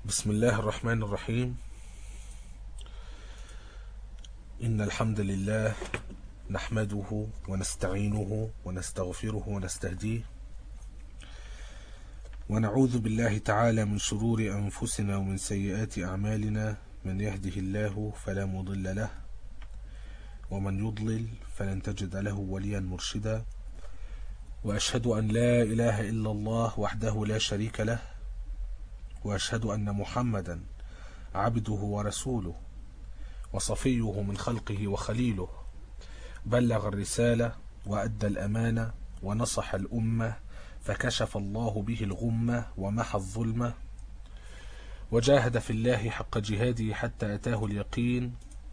بسم الله الرحمن الرحيم إن الحمد لله نحمده ونستعينه ونستغفره ونستهديه ونعوذ بالله تعالى من شرور أنفسنا ومن سيئات أعمالنا من يهده الله فلا مضل له ومن يضلل فلن تجد له وليا مرشدا وأشهد أن لا إله إلا الله وحده لا شريك له وأشهد أن محمدا عبده ورسوله وصفيه من خلقه وخليله بلغ الرسالة وأدى الأمانة ونصح الأمة فكشف الله به الغمة ومحى الظلمة وجاهد في الله حق جهاده حتى أتاه اليقين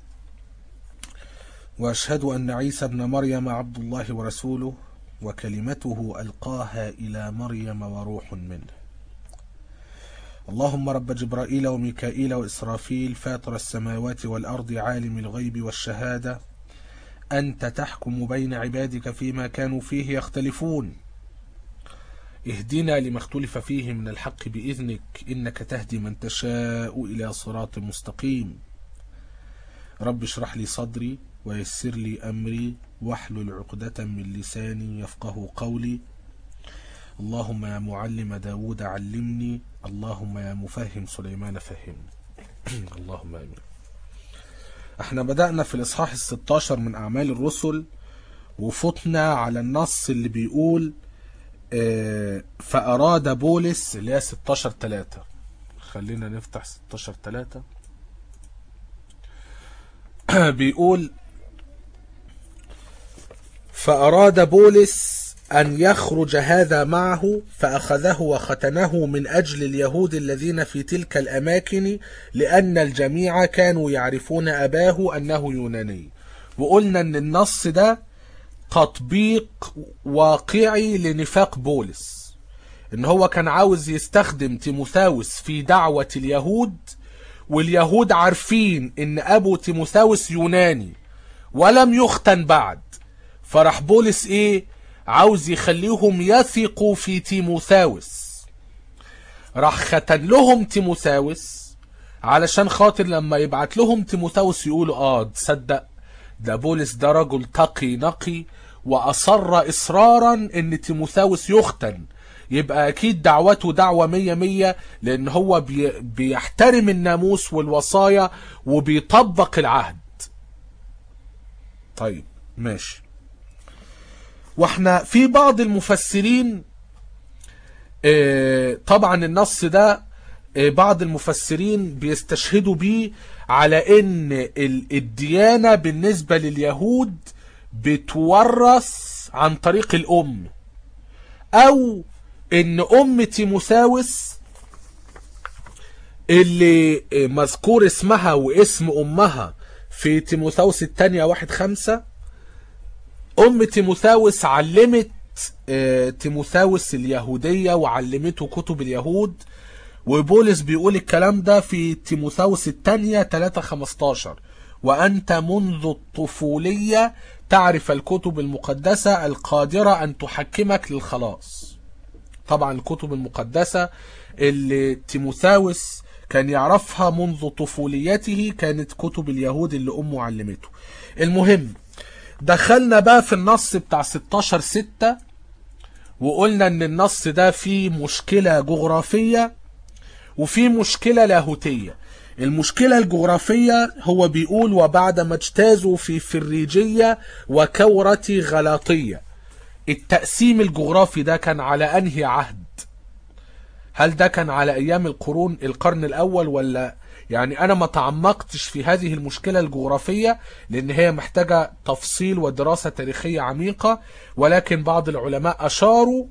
وأشهد أن عيسى ابن مريم عبد الله ورسوله وكلمته ألقاها إلى مريم وروح منه اللهم رب جبرائيل وميكائيل وإسرافيل فاطر السماوات والأرض عالم الغيب والشهادة أنت تحكم بين عبادك فيما كانوا فيه يختلفون اهدنا لما اختلف فيه من الحق بإذنك إنك تهدي من تشاء إلى صراط مستقيم رب اشرح لي صدري ويسر لي أمري واحلل عقدة من لساني يفقه قولي اللهم يا معلم داود علمني اللهم يا مفهم سليمان فهمني اللهم امين احنا بدأنا في الإصحاح الستاشر من أعمال الرسل وفتنا على النص اللي بيقول اه فأراد بولس اللي هي 16 3 خلينا نفتح 16 3 بيقول فأراد بولس أن يخرج هذا معه فأخذه وختنه من أجل اليهود الذين في تلك الأماكن لأن الجميع كانوا يعرفون أباه أنه يوناني وقلنا أن النص ده تطبيق واقعي لنفاق بولس ان هو كان عاوز يستخدم تيموثاوس في دعوة اليهود واليهود عارفين ان ابو تيموثاوس يوناني ولم يختن بعد فراح بولس ايه عاوز يخليهم يثقوا في تيموثاوس راح ختن لهم تيموثاوس علشان خاطر لما يبعت لهم تيموثاوس يقولوا اه تصدق ده بولس ده رجل تقي نقي واصر اصرارا ان تيموثاوس يختن يبقى اكيد دعوته دعوة مية مية لان هو بي بيحترم الناموس والوصايا وبيطبق العهد طيب ماشي واحنا في بعض المفسرين طبعا النص ده بعض المفسرين بيستشهدوا بيه على ان الديانة بالنسبة لليهود بتورث عن طريق الام او ان ام تيموساوس اللي مذكور اسمها واسم امها في تيموثاوس الثانية واحد خمسة ام تيموثاوس علمت تيموثاوس اليهودية وعلمته كتب اليهود وبولس بيقول الكلام ده في تيموثاوس الثانية 3 15 وأنت منذ الطفولية تعرف الكتب المقدسة القادرة أن تحكمك للخلاص طبعا الكتب المقدسة اللي تيموثاوس كان يعرفها منذ طفوليته كانت كتب اليهود اللي أمه علمته المهم دخلنا بقى في النص بتاع 16 6 وقلنا ان النص ده فيه مشكلة جغرافية وفيه مشكلة لاهوتية المشكلة الجغرافية هو بيقول وبعدما اجتازوا في فريجية وكورة غلاطية التقسيم الجغرافي ده كان على انهي عهد هل ده كان على ايام القرون القرن الاول ولا يعني انا ما تعمقتش في هذه المشكلة الجغرافية لان هي محتاجة تفصيل ودراسة تاريخية عميقة ولكن بعض العلماء اشاروا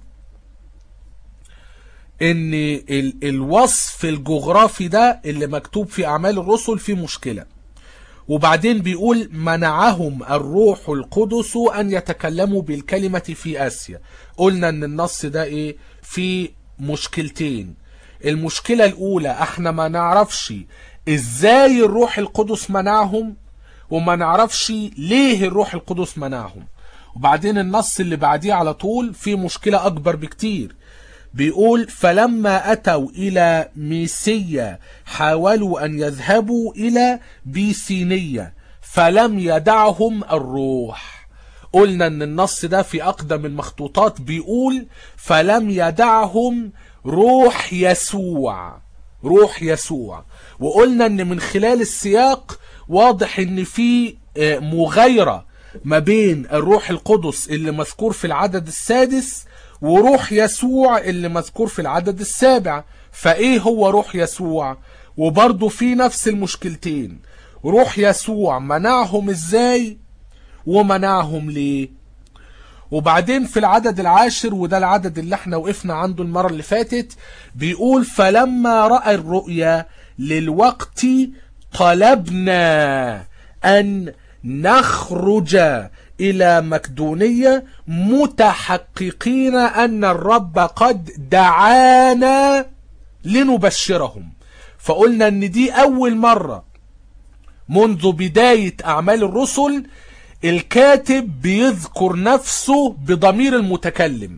ان ال الوصف الجغرافي ده اللي مكتوب في اعمال الرسل فيه مشكلة وبعدين بيقول منعهم الروح القدس ان يتكلموا بالكلمة في اسيا قلنا ان النص ده ايه في مشكلتين المشكلة الاولى احنا ما نعرفش ازاي الروح القدس منعهم وما نعرفش ليه الروح القدس منعهم وبعدين النص اللي بعديه على طول في مشكلة اكبر بكتير بيقول فلما أتوا إلى ميسية حاولوا أن يذهبوا إلى بيسينية فلم يدعهم الروح قلنا ان النص ده في اقدم المخطوطات بيقول فلم يدعهم روح يسوع روح يسوع وقلنا ان من خلال السياق واضح ان في آه، مغايرة ما بين الروح القدس اللي مذكور في العدد السادس وروح يسوع اللي مذكور في العدد السابع فايه هو روح يسوع وبرضه في نفس المشكلتين روح يسوع منعهم ازاي ومنعهم ليه وبعدين في العدد العاشر وده العدد اللي احنا وقفنا عنده المرة اللي فاتت بيقول فلما رأى الرؤيا للوقت طلبنا أن نخرج إلى مكدونية متحققين أن الرب قد دعانا لنبشرهم فقلنا أن دي أول مرة منذ بداية أعمال الرسل الكاتب بيذكر نفسه بضمير المتكلم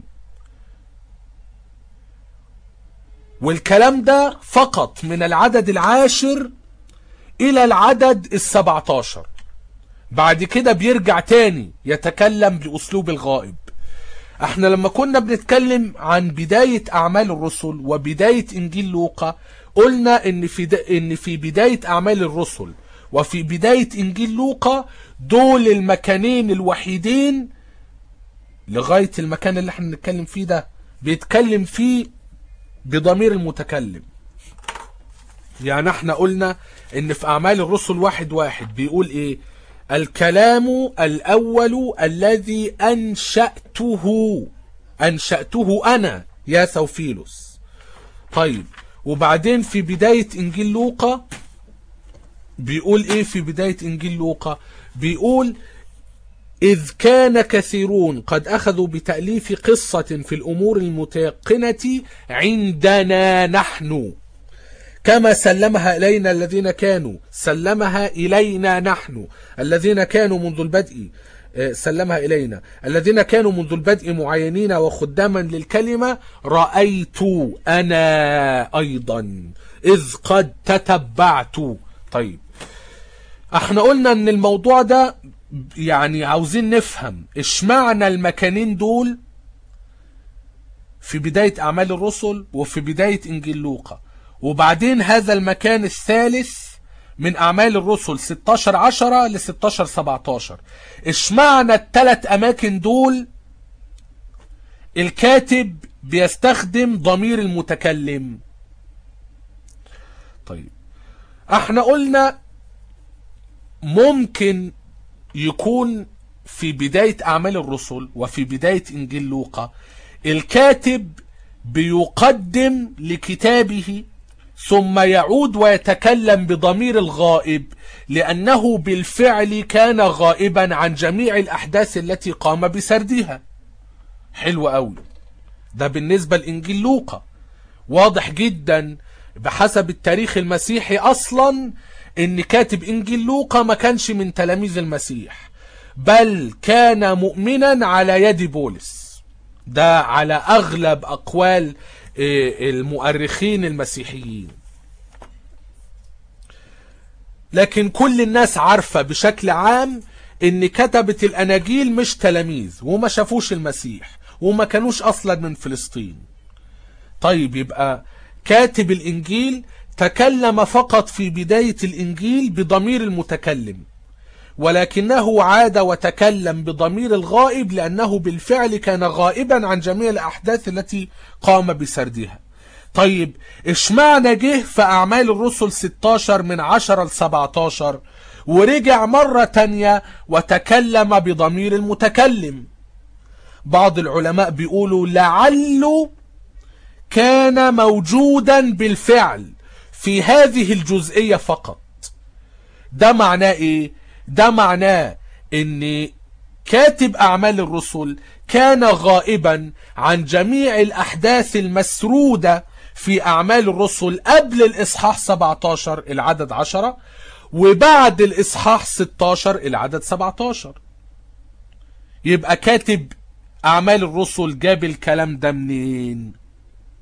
والكلام ده فقط من العدد العاشر إلى العدد السبعتاشر بعد كده بيرجع تاني يتكلم بأسلوب الغائب احنا لما كنا بنتكلم عن بداية أعمال الرسل وبداية إنجيل لوقا قلنا إن في, دا إن في بداية أعمال الرسل وفي بداية إنجيل لوقا دول المكانين الوحيدين لغاية المكان اللي احنا بنتكلم فيه ده بيتكلم فيه بضمير المتكلم يعني احنا قلنا ان في اعمال الرسل واحد واحد بيقول ايه الكلام الاول الذي انشأته انشأته انا يا ثوفيلوس طيب وبعدين في بداية انجيل لوقا بيقول ايه في بداية انجيل لوقا بيقول إذ كان كثيرون قد أخذوا بتأليف قصة في الأمور المتيقنة عندنا نحن كما سلمها إلينا الذين كانوا سلمها إلينا نحن الذين كانوا منذ البدء آه، سلمها إلينا الذين كانوا منذ البدء معينين وخداما للكلمة رأيت أنا أيضا إذ قد تتبعت طيب احنا قلنا ان الموضوع ده يعني عاوزين نفهم اشمعنى المكانين دول في بداية اعمال الرسل وفي بداية انجيل لوقا وبعدين هذا المكان الثالث من اعمال الرسل 16 10 ل 16 17 اشمعنى الثلاث اماكن دول الكاتب بيستخدم ضمير المتكلم طيب احنا قلنا ممكن يكون في بداية أعمال الرسل وفي بداية إنجيل لوقا الكاتب بيقدم لكتابه ثم يعود ويتكلم بضمير الغائب لأنه بالفعل كان غائبا عن جميع الأحداث التي قام بسردها حلو قوي ده بالنسبة لإنجيل لوقا واضح جدا بحسب التاريخ المسيحي أصلا ان كاتب انجيل لوقا ما كانش من تلاميذ المسيح بل كان مؤمنا على يد بولس ده على اغلب اقوال آه، المؤرخين المسيحيين لكن كل الناس عارفة بشكل عام ان كتبة الاناجيل مش تلاميذ وما شافوش المسيح وما كانوش اصلا من فلسطين طيب يبقى كاتب الانجيل تكلم فقط في بداية الإنجيل بضمير المتكلم ولكنه عاد وتكلم بضمير الغائب لأنه بالفعل كان غائبا عن جميع الأحداث التي قام بسردها طيب اشمعنى جه في أعمال الرسل 16 من 10 ل 17 ورجع مرة تانية وتكلم بضمير المتكلم بعض العلماء بيقولوا لعله كان موجودا بالفعل في هذه الجزئية فقط ده معناه ايه ده معناه ان كاتب اعمال الرسل كان غائبا عن جميع الاحداث المسرودة في اعمال الرسل قبل الاصحاح 17 العدد 10 وبعد الاصحاح 16 العدد 17 يبقى كاتب اعمال الرسل جاب الكلام ده منين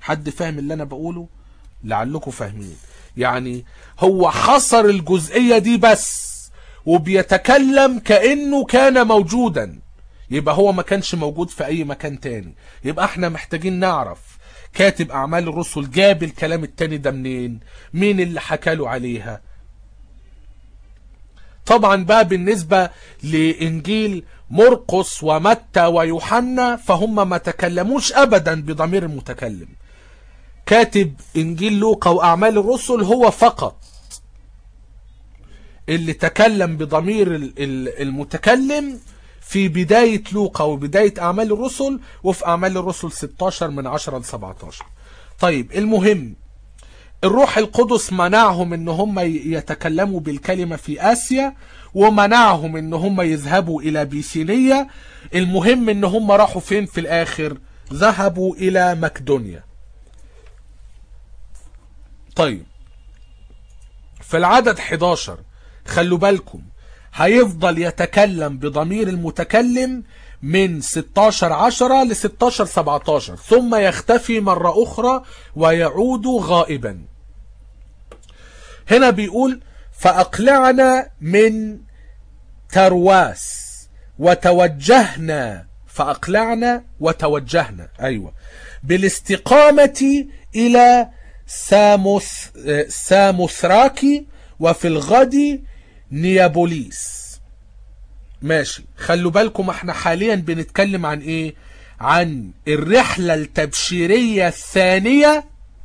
حد فاهم اللي انا بقوله لعلكم فاهمين يعني هو حصر الجزئية دي بس وبيتكلم كأنه كان موجودا يبقى هو ما كانش موجود في اي مكان تاني يبقى احنا محتاجين نعرف كاتب اعمال الرسل جاب الكلام التاني ده منين مين اللي حكاله عليها طبعا بقى بالنسبة لإنجيل مرقس ومتى ويوحنا فهم ما تكلموش أبدا بضمير المتكلم كاتب إنجيل لوقا وأعمال الرسل هو فقط اللي تكلم بضمير ال- ال- المتكلم في بداية لوقا وبداية أعمال الرسل وفي أعمال الرسل 16 من 10 ل 17 طيب المهم الروح القدس منعهم ان هم يتكلموا بالكلمة في آسيا ومنعهم ان هم يذهبوا الى بيسينية المهم ان هم راحوا فين في الاخر ذهبوا الى مقدونيا طيب في العدد 11 خلوا بالكم هيفضل يتكلم بضمير المتكلم من 16 10 ل 16 17 ثم يختفي مرة أخرى ويعود غائبا هنا بيقول فأقلعنا من ترواس وتوجهنا فأقلعنا وتوجهنا أيوة بالاستقامة إلى ساموس ساموثراكي وفي الغد نيابوليس ماشي خلوا بالكم احنا حاليا بنتكلم عن ايه عن الرحلة التبشيرية الثانية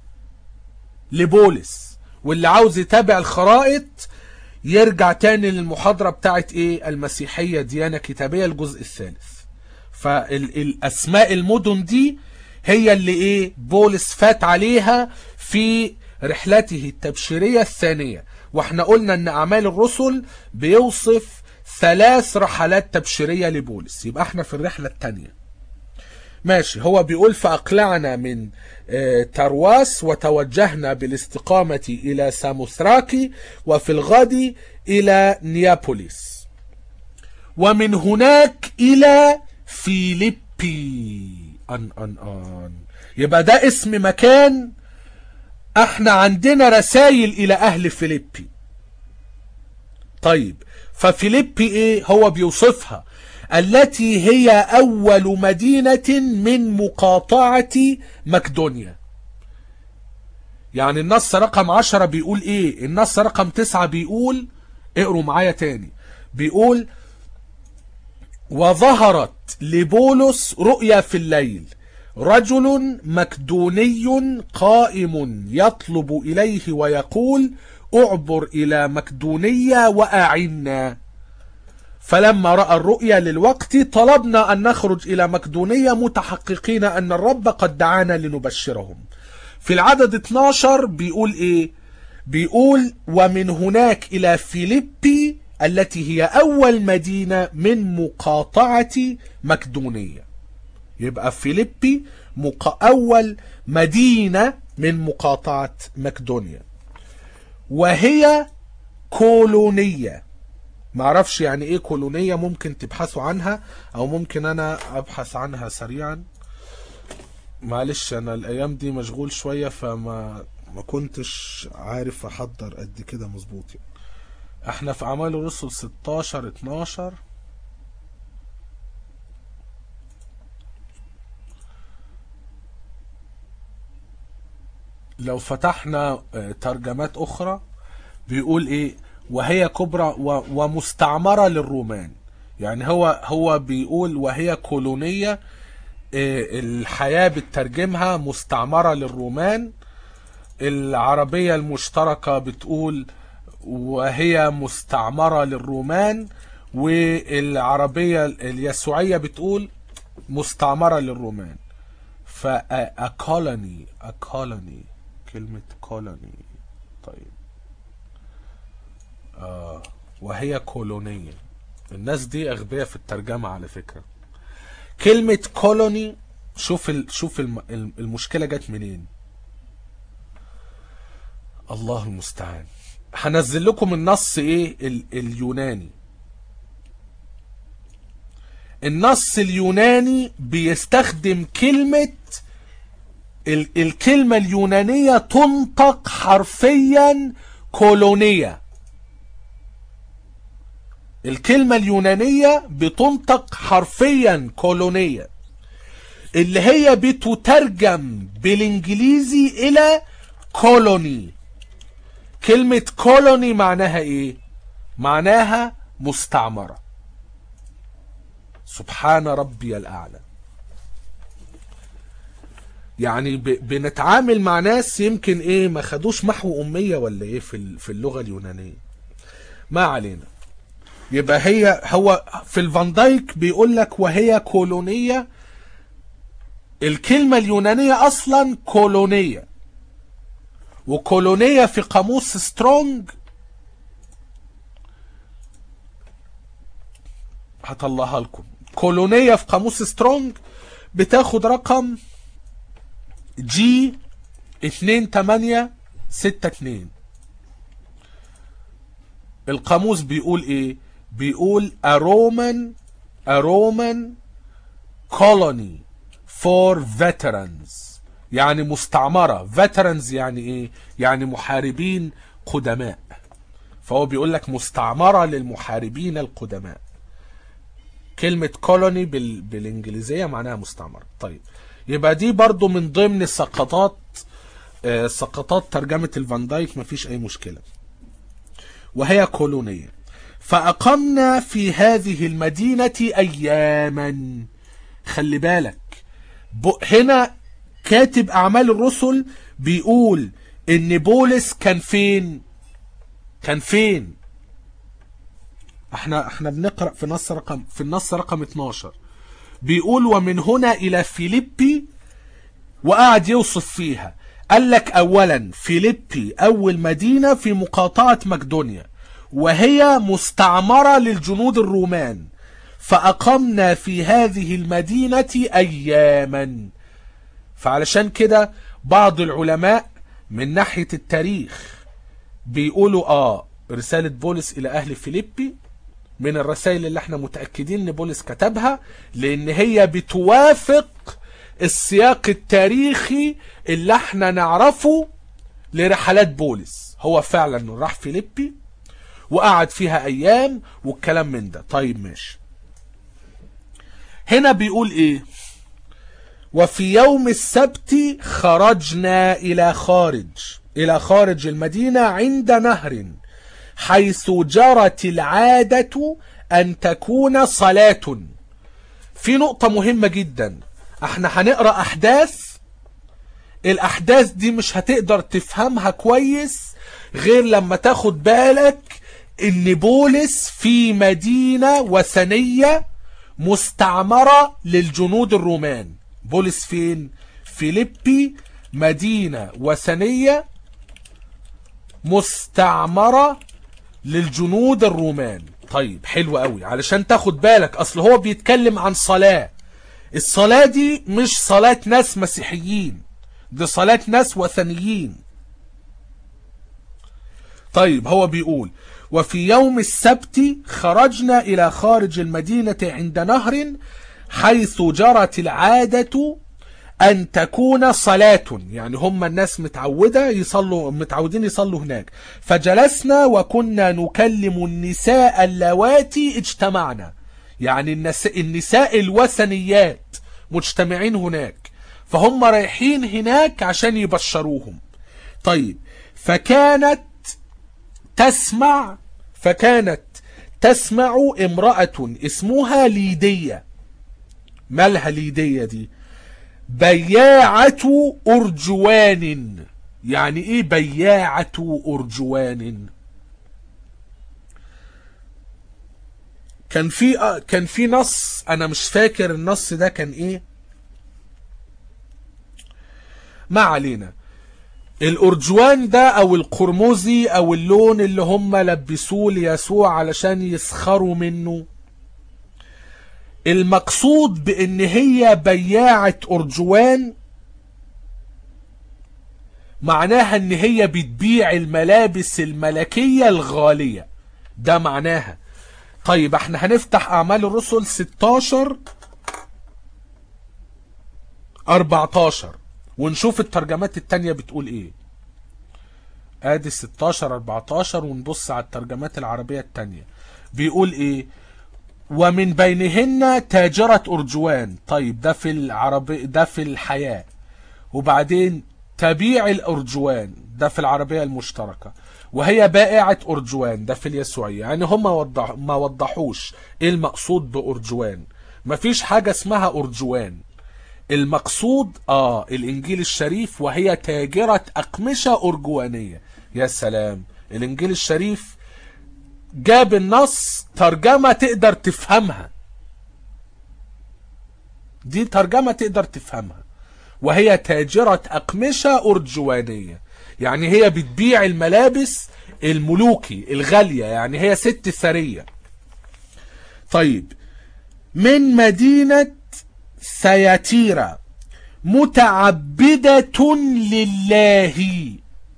لبولس واللي عاوز يتابع الخرائط يرجع تاني للمحاضرة بتاعت ايه المسيحية ديانة كتابية الجزء الثالث فالاسماء المدن دي هي اللي ايه بولس فات عليها في رحلته التبشيرية الثانية واحنا قلنا ان اعمال الرسل بيوصف ثلاث رحلات تبشيرية لبولس يبقى احنا في الرحلة الثانية ماشي هو بيقول فأقلعنا من آه، ترواس وتوجهنا بالاستقامة إلى ساموثراكي وفي الغد إلى نيابوليس ومن هناك إلى فيليبي أن أن أن يبقى ده اسم مكان احنا عندنا رسائل إلى أهل فيليبي طيب ففيليبي ايه هو بيوصفها التي هي اول مدينة من مقاطعة مقدونيا يعني النص رقم عشرة بيقول ايه النص رقم تسعة بيقول اقروا معايا تاني بيقول وظهرت لبولس رؤيا في الليل رجل مكدوني قائم يطلب إليه ويقول اعبر إلى مكدونية وأعنا فلما رأى الرؤيا للوقت طلبنا أن نخرج إلى مكدونية متحققين أن الرب قد دعانا لنبشرهم في العدد 12 بيقول إيه بيقول ومن هناك إلى فيليبي التي هي أول مدينة من مقاطعة مكدونية يبقى فيليبي مق... أول مدينة من مقاطعة مكدونيا وهي كولونية معرفش يعني ايه كولونية ممكن تبحثوا عنها او ممكن انا ابحث عنها سريعا معلش انا الايام دي مشغول شوية فما ما كنتش عارف احضر قد كده مظبوط يعني. احنا في اعمال الرسل 16 12 لو فتحنا آه، ترجمات اخرى بيقول ايه وهي كبرى و- ومستعمرة للرومان يعني هو هو بيقول وهي كولونية آه، الحياة بتترجمها مستعمرة للرومان العربية المشتركة بتقول وهي مستعمرة للرومان والعربية اليسوعية بتقول مستعمرة للرومان فا كولوني كولوني كلمة كولوني طيب آه وهي كولونية الناس دي أغبياء في الترجمة على فكرة كلمة كولوني شوف ال... شوف الم... المشكلة جت منين الله المستعان هنزل لكم النص ايه ال... اليوناني النص اليوناني بيستخدم كلمة ال الكلمة اليونانية تنطق حرفيا كولونية الكلمة اليونانية بتنطق حرفيا كولونية اللي هي بتترجم بالانجليزي الى كولوني كلمة كولوني معناها ايه معناها مستعمرة سبحان ربي الاعلى يعني ب... بنتعامل مع ناس يمكن ايه ما خدوش محو امية ولا ايه في ال- في اللغة اليونانية ما علينا يبقى هي هو في الفان دايك بيقول لك وهي كولونية الكلمة اليونانية اصلا كولونية وكولونية في قاموس سترونج هطلعها لكم كولونية في قاموس سترونج بتاخد رقم جي 2862 القاموس بيقول ايه بيقول a Roman a Roman colony for veterans يعني مستعمرة veterans يعني ايه يعني محاربين قدماء فهو بيقول لك مستعمرة للمحاربين القدماء كلمة كولوني بال... بالانجليزية معناها مستعمرة طيب يبقى دي برضو من ضمن سقطات آه، سقطات ترجمة الفان دايك مفيش اي مشكلة وهي كولونية فأقمنا في هذه المدينة أياما خلي بالك ب- هنا كاتب أعمال الرسل بيقول إن بولس كان فين كان فين احنا احنا بنقرأ في نص رقم في النص رقم 12 بيقول ومن هنا إلى فيليبي وقعد يوصف فيها قال لك اولا فيليبي اول مدينة في مقاطعة مقدونيا وهي مستعمرة للجنود الرومان فاقمنا في هذه المدينة اياما فعلشان كده بعض العلماء من ناحية التاريخ بيقولوا اه رسالة بولس الى اهل فيليبي من الرسائل اللي احنا متأكدين ان بولس كتبها لان هي بتوافق السياق التاريخي اللي احنا نعرفه لرحلات بولس هو فعلا راح فيليبي وقعد فيها ايام والكلام من ده طيب ماشي هنا بيقول ايه وفي يوم السبت خرجنا الى خارج الى خارج المدينة عند نهر حيث جرت العادة ان تكون صلاة في نقطة مهمة جدا احنا هنقرأ احداث الاحداث دي مش هتقدر تفهمها كويس غير لما تاخد بالك ان بولس في مدينة وثنية مستعمرة للجنود الرومان بولس فين فيليبي مدينة وثنية مستعمرة للجنود الرومان طيب حلو قوي علشان تاخد بالك اصل هو بيتكلم عن صلاة الصلاة دي مش صلاة ناس مسيحيين دي صلاة ناس وثنيين طيب هو بيقول وفي يوم السبت خرجنا إلى خارج المدينة عند نهر حيث جرت العادة أن تكون صلاة يعني هم الناس متعودة يصلوا متعودين يصلوا هناك فجلسنا وكنا نكلم النساء اللواتي اجتمعنا يعني النساء, النساء الوثنيات مجتمعين هناك فهم رايحين هناك عشان يبشروهم طيب فكانت تسمع فكانت تسمع امرأة اسمها ليدية مالها ليدية دي بياعة أرجوان يعني ايه بياعة أرجوان كان في كان في نص انا مش فاكر النص ده كان ايه ما علينا الأرجوان ده أو القرمزي أو اللون اللي هم لبسوه ليسوع علشان يسخروا منه المقصود بأن هي بياعة أرجوان معناها أن هي بتبيع الملابس الملكية الغالية ده معناها طيب احنا هنفتح أعمال الرسل 16 14 ونشوف الترجمات التانية بتقول ايه ادي 16 14 ونبص على الترجمات العربية التانية بيقول ايه ومن بينهن تاجرة أرجوان طيب ده في العربي ده في الحياة وبعدين تبيع الأرجوان ده في العربية المشتركة وهي بائعة أرجوان ده في اليسوعية يعني هم وضح ما وضحوش ايه المقصود بأرجوان مفيش حاجة اسمها أرجوان المقصود اه الانجيل الشريف وهي تاجرة اقمشة ارجوانية يا سلام الانجيل الشريف جاب النص ترجمة تقدر تفهمها دي ترجمة تقدر تفهمها وهي تاجرة أقمشة أرجوانية يعني هي بتبيع الملابس الملوكي الغالية يعني هي ست ثرية طيب من مدينة سياتيرا متعبدة لله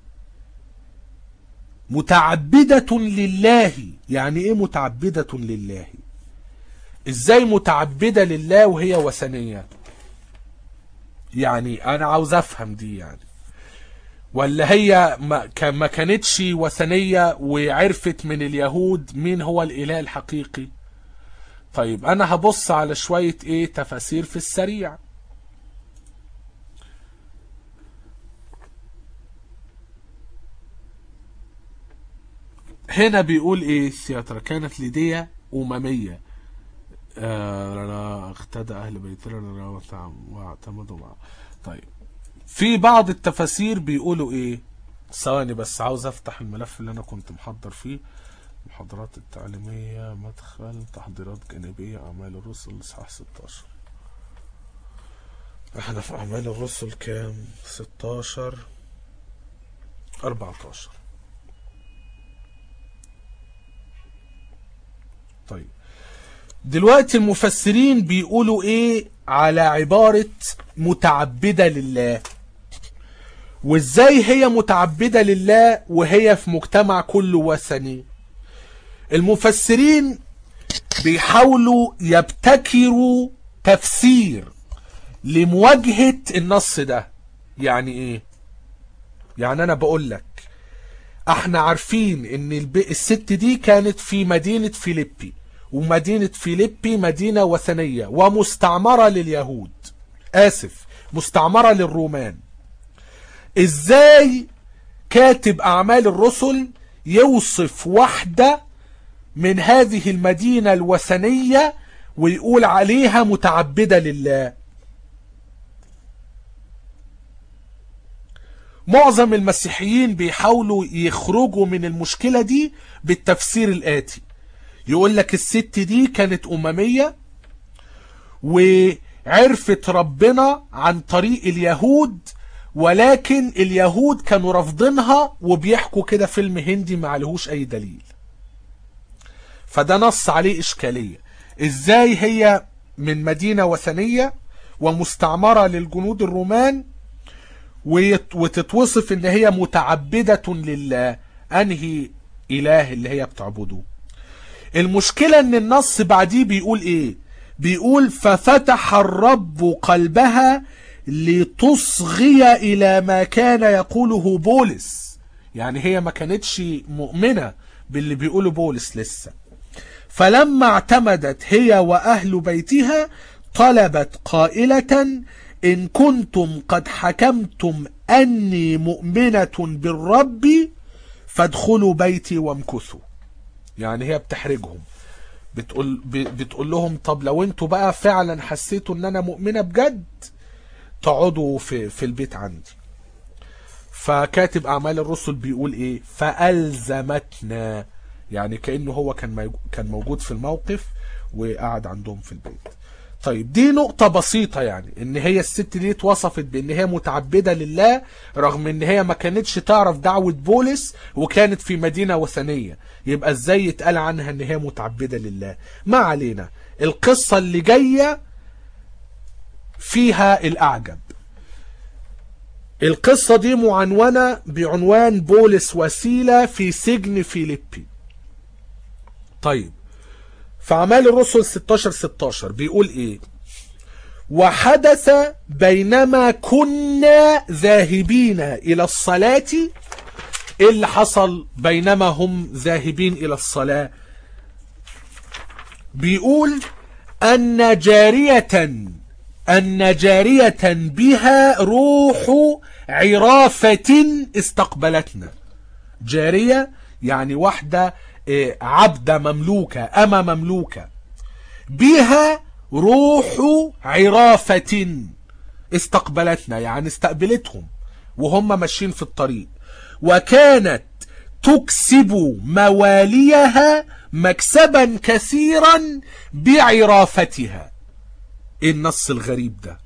متعبدة لله يعني ايه متعبدة لله ازاي متعبدة لله وهي وثنية يعني انا عاوز افهم دي يعني ولا هي ما ما كانتش وثنية وعرفت من اليهود مين هو الاله الحقيقي طيب انا هبص على شوية ايه تفاسير في السريع هنا بيقول ايه السياترا كانت ليديا أممية آه اقتدى أهل بيتنا واعتمدوا معه طيب في بعض التفاسير بيقولوا ايه ثواني بس عاوز افتح الملف اللي انا كنت محضر فيه المحاضرات التعليمية مدخل تحضيرات جانبية أعمال الرسل إصحاح 16 احنا في أعمال الرسل كام 16 14 طيب دلوقتي المفسرين بيقولوا ايه على عبارة متعبدة لله وازاي هي متعبدة لله وهي في مجتمع كله وثني المفسرين بيحاولوا يبتكروا تفسير لمواجهة النص ده يعني ايه يعني انا بقول لك احنا عارفين ان الب... الست دي كانت في مدينة فيليبي ومدينة فيليبي مدينة وثنية ومستعمرة لليهود اسف مستعمرة للرومان ازاي كاتب اعمال الرسل يوصف واحدة من هذه المدينة الوثنية ويقول عليها متعبدة لله معظم المسيحيين بيحاولوا يخرجوا من المشكلة دي بالتفسير الآتي يقول لك الست دي كانت أممية وعرفت ربنا عن طريق اليهود ولكن اليهود كانوا رافضينها وبيحكوا كده فيلم هندي ما عليهوش أي دليل فده نص عليه إشكالية إزاي هي من مدينة وثنية ومستعمرة للجنود الرومان وتتوصف ان هي متعبدة لله انهي اله اللي هي بتعبده المشكلة ان النص بعديه بيقول ايه بيقول ففتح الرب قلبها لتصغي الى ما كان يقوله بولس يعني هي ما كانتش مؤمنة باللي بيقوله بولس لسه فلما اعتمدت هي واهل بيتها طلبت قائلة إن كنتم قد حكمتم أني مؤمنة بالرب فادخلوا بيتي وامكثوا يعني هي بتحرجهم بتقول, بتقول لهم طب لو انتوا بقى فعلا حسيتوا ان انا مؤمنة بجد تقعدوا في, في البيت عندي فكاتب اعمال الرسل بيقول ايه فألزمتنا يعني كأنه هو كان كان موجود في الموقف وقعد عندهم في البيت طيب دي نقطة بسيطة يعني ان هي الست دي اتوصفت بان هي متعبدة لله رغم ان هي ما كانتش تعرف دعوة بولس وكانت في مدينة وثنية يبقى ازاي يتقال عنها ان هي متعبدة لله ما علينا القصة اللي جاية فيها الاعجب القصة دي معنونة بعنوان بولس وسيلة في سجن فيليبي طيب في أعمال الرسل 16 16 بيقول إيه وحدث بينما كنا ذاهبين إلى الصلاة إيه اللي حصل بينما هم ذاهبين إلى الصلاة بيقول أن جارية أن جارية بها روح عرافة استقبلتنا جارية يعني واحدة إيه، عبدة مملوكة أما مملوكة بها روح عرافة استقبلتنا يعني استقبلتهم وهم ماشيين في الطريق وكانت تكسب مواليها مكسبا كثيرا بعرافتها ايه النص الغريب ده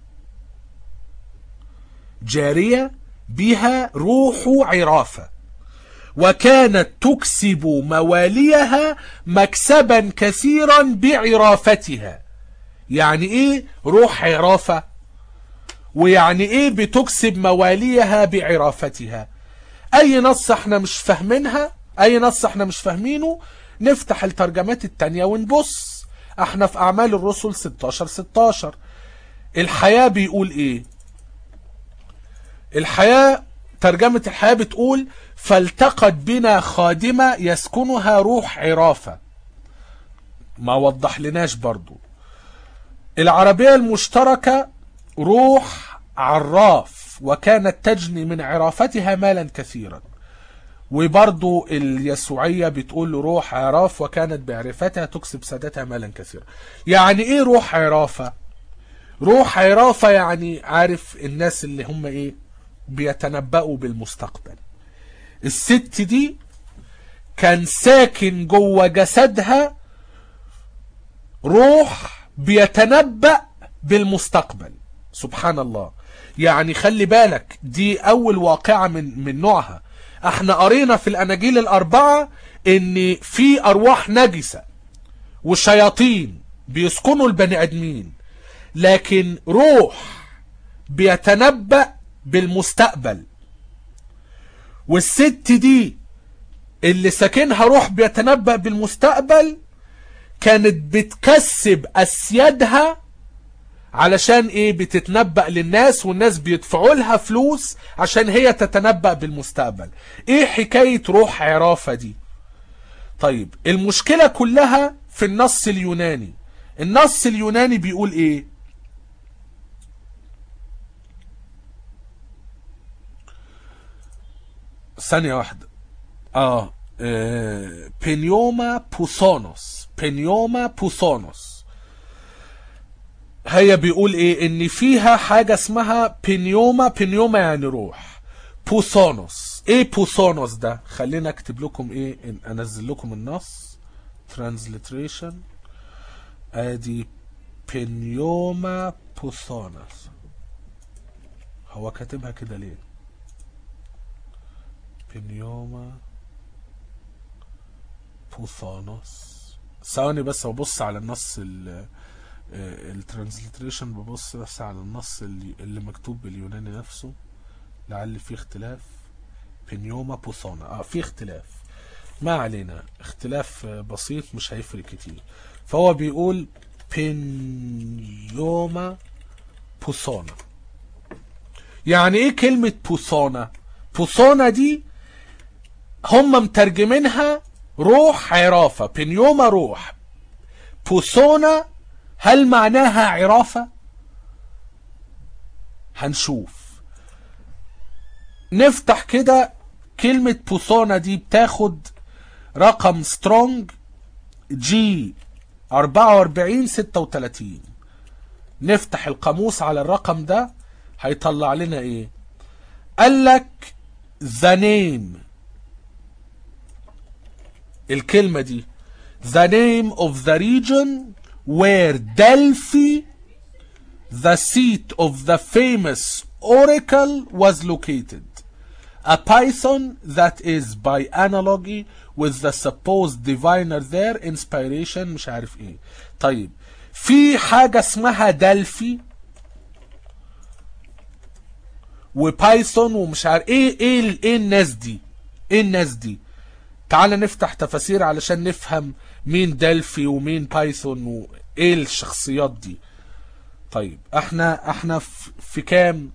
جارية بها روح عرافة وكانت تكسب مواليها مكسبا كثيرا بعرافتها يعني ايه روح عرافة ويعني ايه بتكسب مواليها بعرافتها اي نص احنا مش فاهمينها اي نص احنا مش فاهمينه نفتح الترجمات التانية ونبص احنا في اعمال الرسل 16 16 الحياة بيقول ايه الحياة ترجمة الحياة بتقول فالتقت بنا خادمة يسكنها روح عرافة ما وضح لناش برضو العربية المشتركة روح عراف وكانت تجني من عرافتها مالا كثيرا وبرضو اليسوعية بتقول له روح عراف وكانت بعرفتها تكسب سادتها مالا كثيرا يعني ايه روح عرافة روح عرافة يعني عارف الناس اللي هم ايه بيتنبأوا بالمستقبل الست دي كان ساكن جوه جسدها روح بيتنبأ بالمستقبل سبحان الله يعني خلي بالك دي اول واقعة من من نوعها احنا قرينا في الاناجيل الاربعة ان في ارواح نجسة وشياطين بيسكنوا البني ادمين لكن روح بيتنبأ بالمستقبل والست دي اللي ساكنها روح بيتنبأ بالمستقبل كانت بتكسب اسيادها علشان ايه بتتنبأ للناس والناس بيدفعوا لها فلوس عشان هي تتنبأ بالمستقبل ايه حكاية روح عرافة دي طيب المشكلة كلها في النص اليوناني النص اليوناني بيقول ايه ثانية واحدة اه, آه. بنيوما بوثونوس بنيوما بوثونوس هي بيقول ايه ان فيها حاجة اسمها بنيوما بنيوما يعني روح بوثونوس ايه بوثونوس ده خلينا اكتب لكم ايه إن انزل لكم النص transliteration ادي بنيوما بوثونوس هو كاتبها كده ليه بنيوما بوثانوس ثواني بس ببص على النص الترانزليتريشن ببص بس على النص اللي, اللي مكتوب باليوناني نفسه لعل في اختلاف بنيوما بوثانا اه في اختلاف ما علينا اختلاف بسيط مش هيفرق كتير فهو بيقول بنيوما بوثانا يعني ايه كلمة بوثانا بوثانا دي هم مترجمينها روح عرافة بنيوما روح بوثونا هل معناها عرافة هنشوف نفتح كده كلمة بوثونا دي بتاخد رقم سترونج جي 44 36 نفتح القاموس على الرقم ده هيطلع لنا ايه قال لك the name الكلمة دي the name of the region where Delphi the seat of the famous oracle was located a python that is by analogy with the supposed diviner there inspiration مش عارف ايه طيب في حاجة اسمها دلفي وبايثون ومش عارف ايه ايه ايه الناس دي ايه الناس دي تعال نفتح تفاسير علشان نفهم مين دلفي ومين بايثون وايه الشخصيات دي طيب احنا احنا في, في كام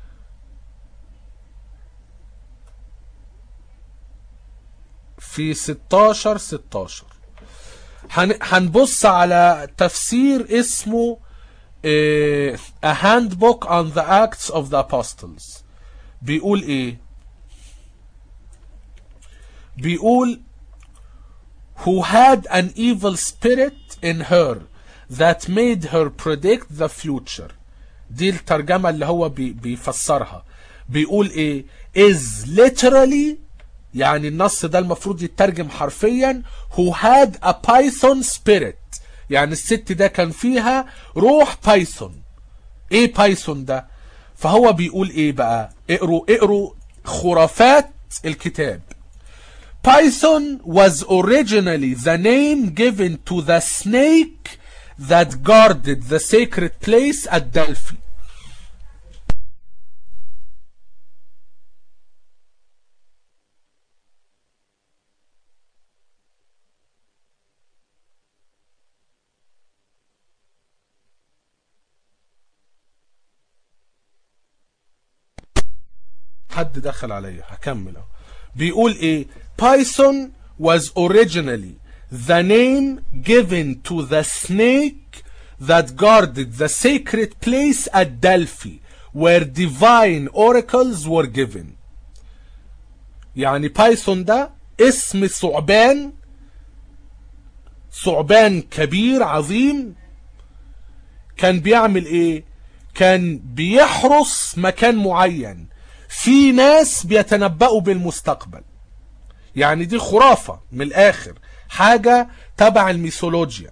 في 16 16 هن- هنبص على تفسير اسمه آه، A Handbook on the Acts of the Apostles بيقول ايه بيقول who had an evil spirit in her that made her predict the future دي الترجمة اللي هو بي بيفسرها بيقول ايه is literally يعني النص ده المفروض يترجم حرفيا who had a python spirit يعني الست ده كان فيها روح بايثون ايه بايثون ده فهو بيقول ايه بقى اقروا اقروا خرافات الكتاب Python was originally the name given to the snake that guarded the sacred place at Delphi. حد دخل عليا هكمل اهو بيقول ايه Python was originally the name given to the snake that guarded the sacred place at Delphi where divine oracles were given يعني بايثون ده اسم ثعبان ثعبان كبير عظيم كان بيعمل ايه كان بيحرس مكان معين في ناس بيتنبأوا بالمستقبل يعني دي خرافة من الآخر حاجة تبع الميثولوجيا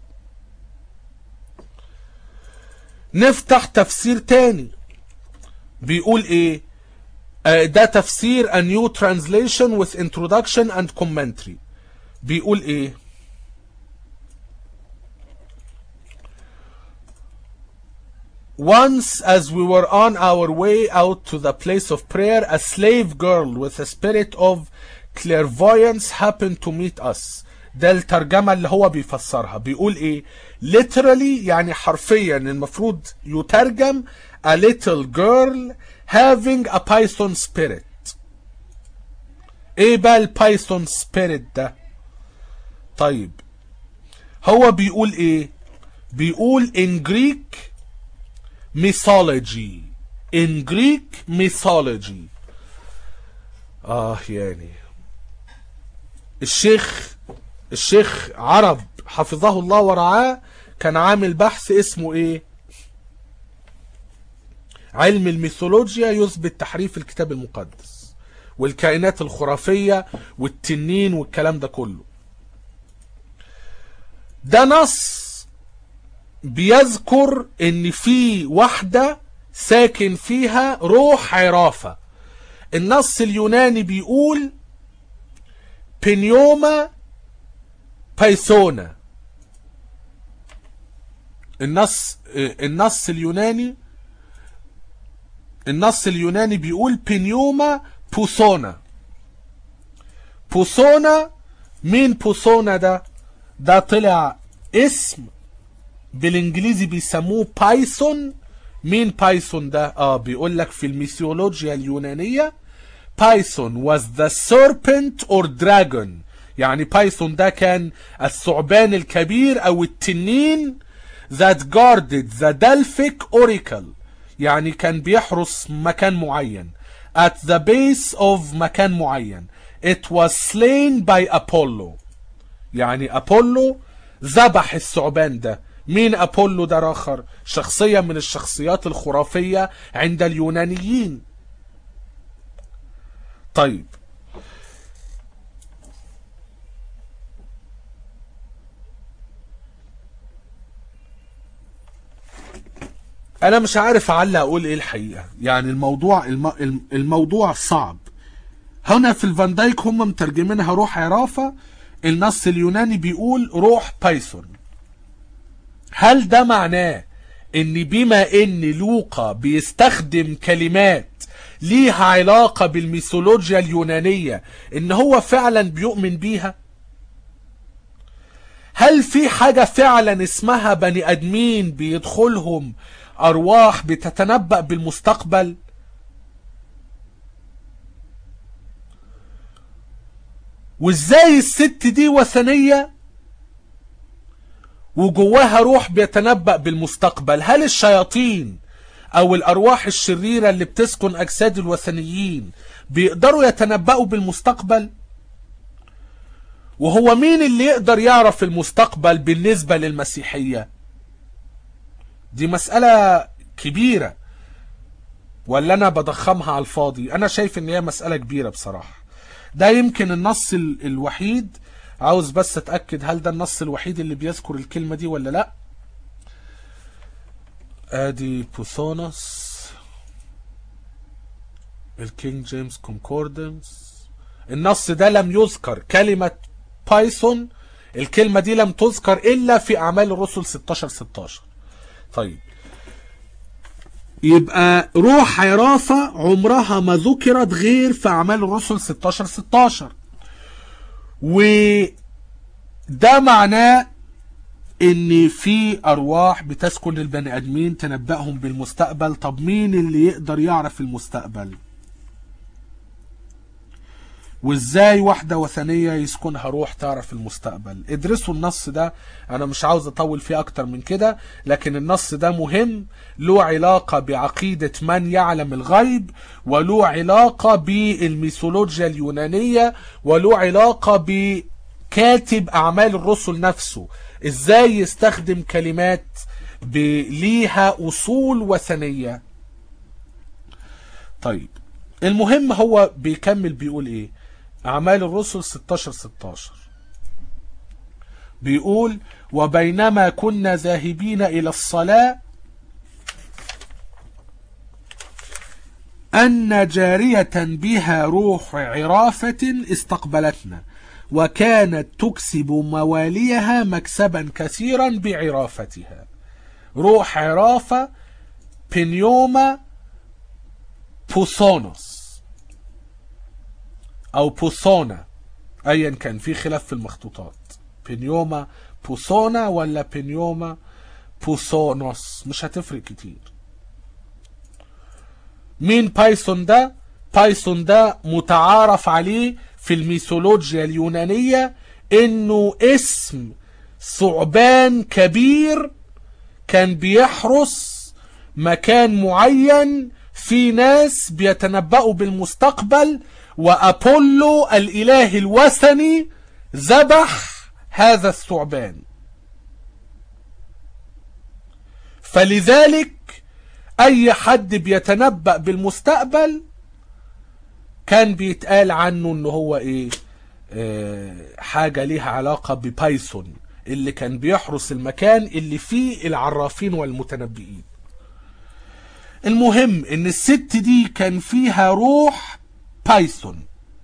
نفتح تفسير تاني بيقول ايه آه، ده تفسير a new translation with introduction and commentary بيقول ايه Once, as we were on our way out to the place of prayer, a slave girl with a spirit of clairvoyance happened to meet us. ده الترجمة اللي هو بيفسرها بيقول ايه literally يعني حرفيا المفروض يترجم a little girl having a python spirit ايه بقى البايثون سبيريت ده طيب هو بيقول ايه بيقول in Greek mythology in Greek mythology اه يعني الشيخ الشيخ عرب حفظه الله ورعاه كان عامل بحث اسمه ايه علم الميثولوجيا يثبت تحريف الكتاب المقدس والكائنات الخرافية والتنين والكلام ده كله ده نص بيذكر ان في واحدة ساكن فيها روح عرافة النص اليوناني بيقول بنيوما بايثونا النص النص اليوناني النص اليوناني بيقول بنيوما بوسونا بوسونا مين بوسونا ده ده طلع اسم بالانجليزي بيسموه بايثون مين بايثون ده اه بيقول لك في الميثولوجيا اليونانية بايثون was the serpent or dragon يعني بايثون ده كان الثعبان الكبير او التنين that guarded the Delphic oracle يعني كان بيحرس مكان معين at the base of مكان معين it was slain by Apollo يعني أبولو ذبح الثعبان ده مين أبولو ده راخر شخصية من الشخصيات الخرافية عند اليونانيين طيب انا مش عارف اعلق اقول ايه الحقيقه يعني الموضوع الم... الم- الموضوع صعب هنا في الفان دايك هم مترجمينها روح عرافه النص اليوناني بيقول روح بايثون هل ده معناه ان بما ان لوقا بيستخدم كلمات ليها علاقة بالميثولوجيا اليونانية ان هو فعلا بيؤمن بيها هل في حاجة فعلا اسمها بني ادمين بيدخلهم ارواح بتتنبأ بالمستقبل وازاي الست دي وثنية وجواها روح بيتنبأ بالمستقبل هل الشياطين او الارواح الشريرة اللي بتسكن اجساد الوثنيين بيقدروا يتنبأوا بالمستقبل وهو مين اللي يقدر يعرف المستقبل بالنسبة للمسيحية دي مسألة كبيرة ولا انا بضخمها على الفاضي انا شايف ان هي مسألة كبيرة بصراحة ده يمكن النص ال- الوحيد عاوز بس اتأكد هل ده النص الوحيد اللي بيذكر الكلمة دي ولا لا ادي بوثونس الكينج جيمس كونكوردنس النص ده لم يذكر كلمة بايثون الكلمة دي لم تذكر إلا في أعمال الرسل 16 16 طيب يبقى روح عرافة عمرها ما ذكرت غير في أعمال الرسل 16 16 وده معناه ان في ارواح بتسكن البني ادمين تنبأهم بالمستقبل طب مين اللي يقدر يعرف المستقبل وازاي واحدة وثنية يسكنها روح تعرف المستقبل ادرسوا النص ده انا مش عاوز اطول فيه اكتر من كده لكن النص ده مهم له علاقة بعقيدة من يعلم الغيب وله علاقة بالميثولوجيا اليونانية وله علاقة بكاتب اعمال الرسل نفسه ازاي يستخدم كلمات ب- ليها اصول وثنية طيب المهم هو بيكمل بيقول ايه اعمال الرسل 16 16 بيقول وبينما كنا ذاهبين الى الصلاة أن جارية بها روح عرافة استقبلتنا وكانت تكسب مواليها مكسبا كثيرا بعرافتها روح عرافة بنيوما بوثونوس او بوثونا ايا كان في خلاف في المخطوطات بنيوما بوثونا ولا بنيوما بوثونوس مش هتفرق كتير مين بايثون ده بايثون ده متعارف عليه في الميثولوجيا اليونانية انه اسم ثعبان كبير كان بيحرس مكان معين في ناس بيتنبأوا بالمستقبل وأبولو الإله الوثني ذبح هذا الثعبان فلذلك أي حد بيتنبأ بالمستقبل كان بيتقال عنه إن هو إيه آه حاجة ليها علاقة ببايثون اللي كان بيحرس المكان اللي فيه العرافين والمتنبئين المهم ان الست دي كان فيها روح بايثون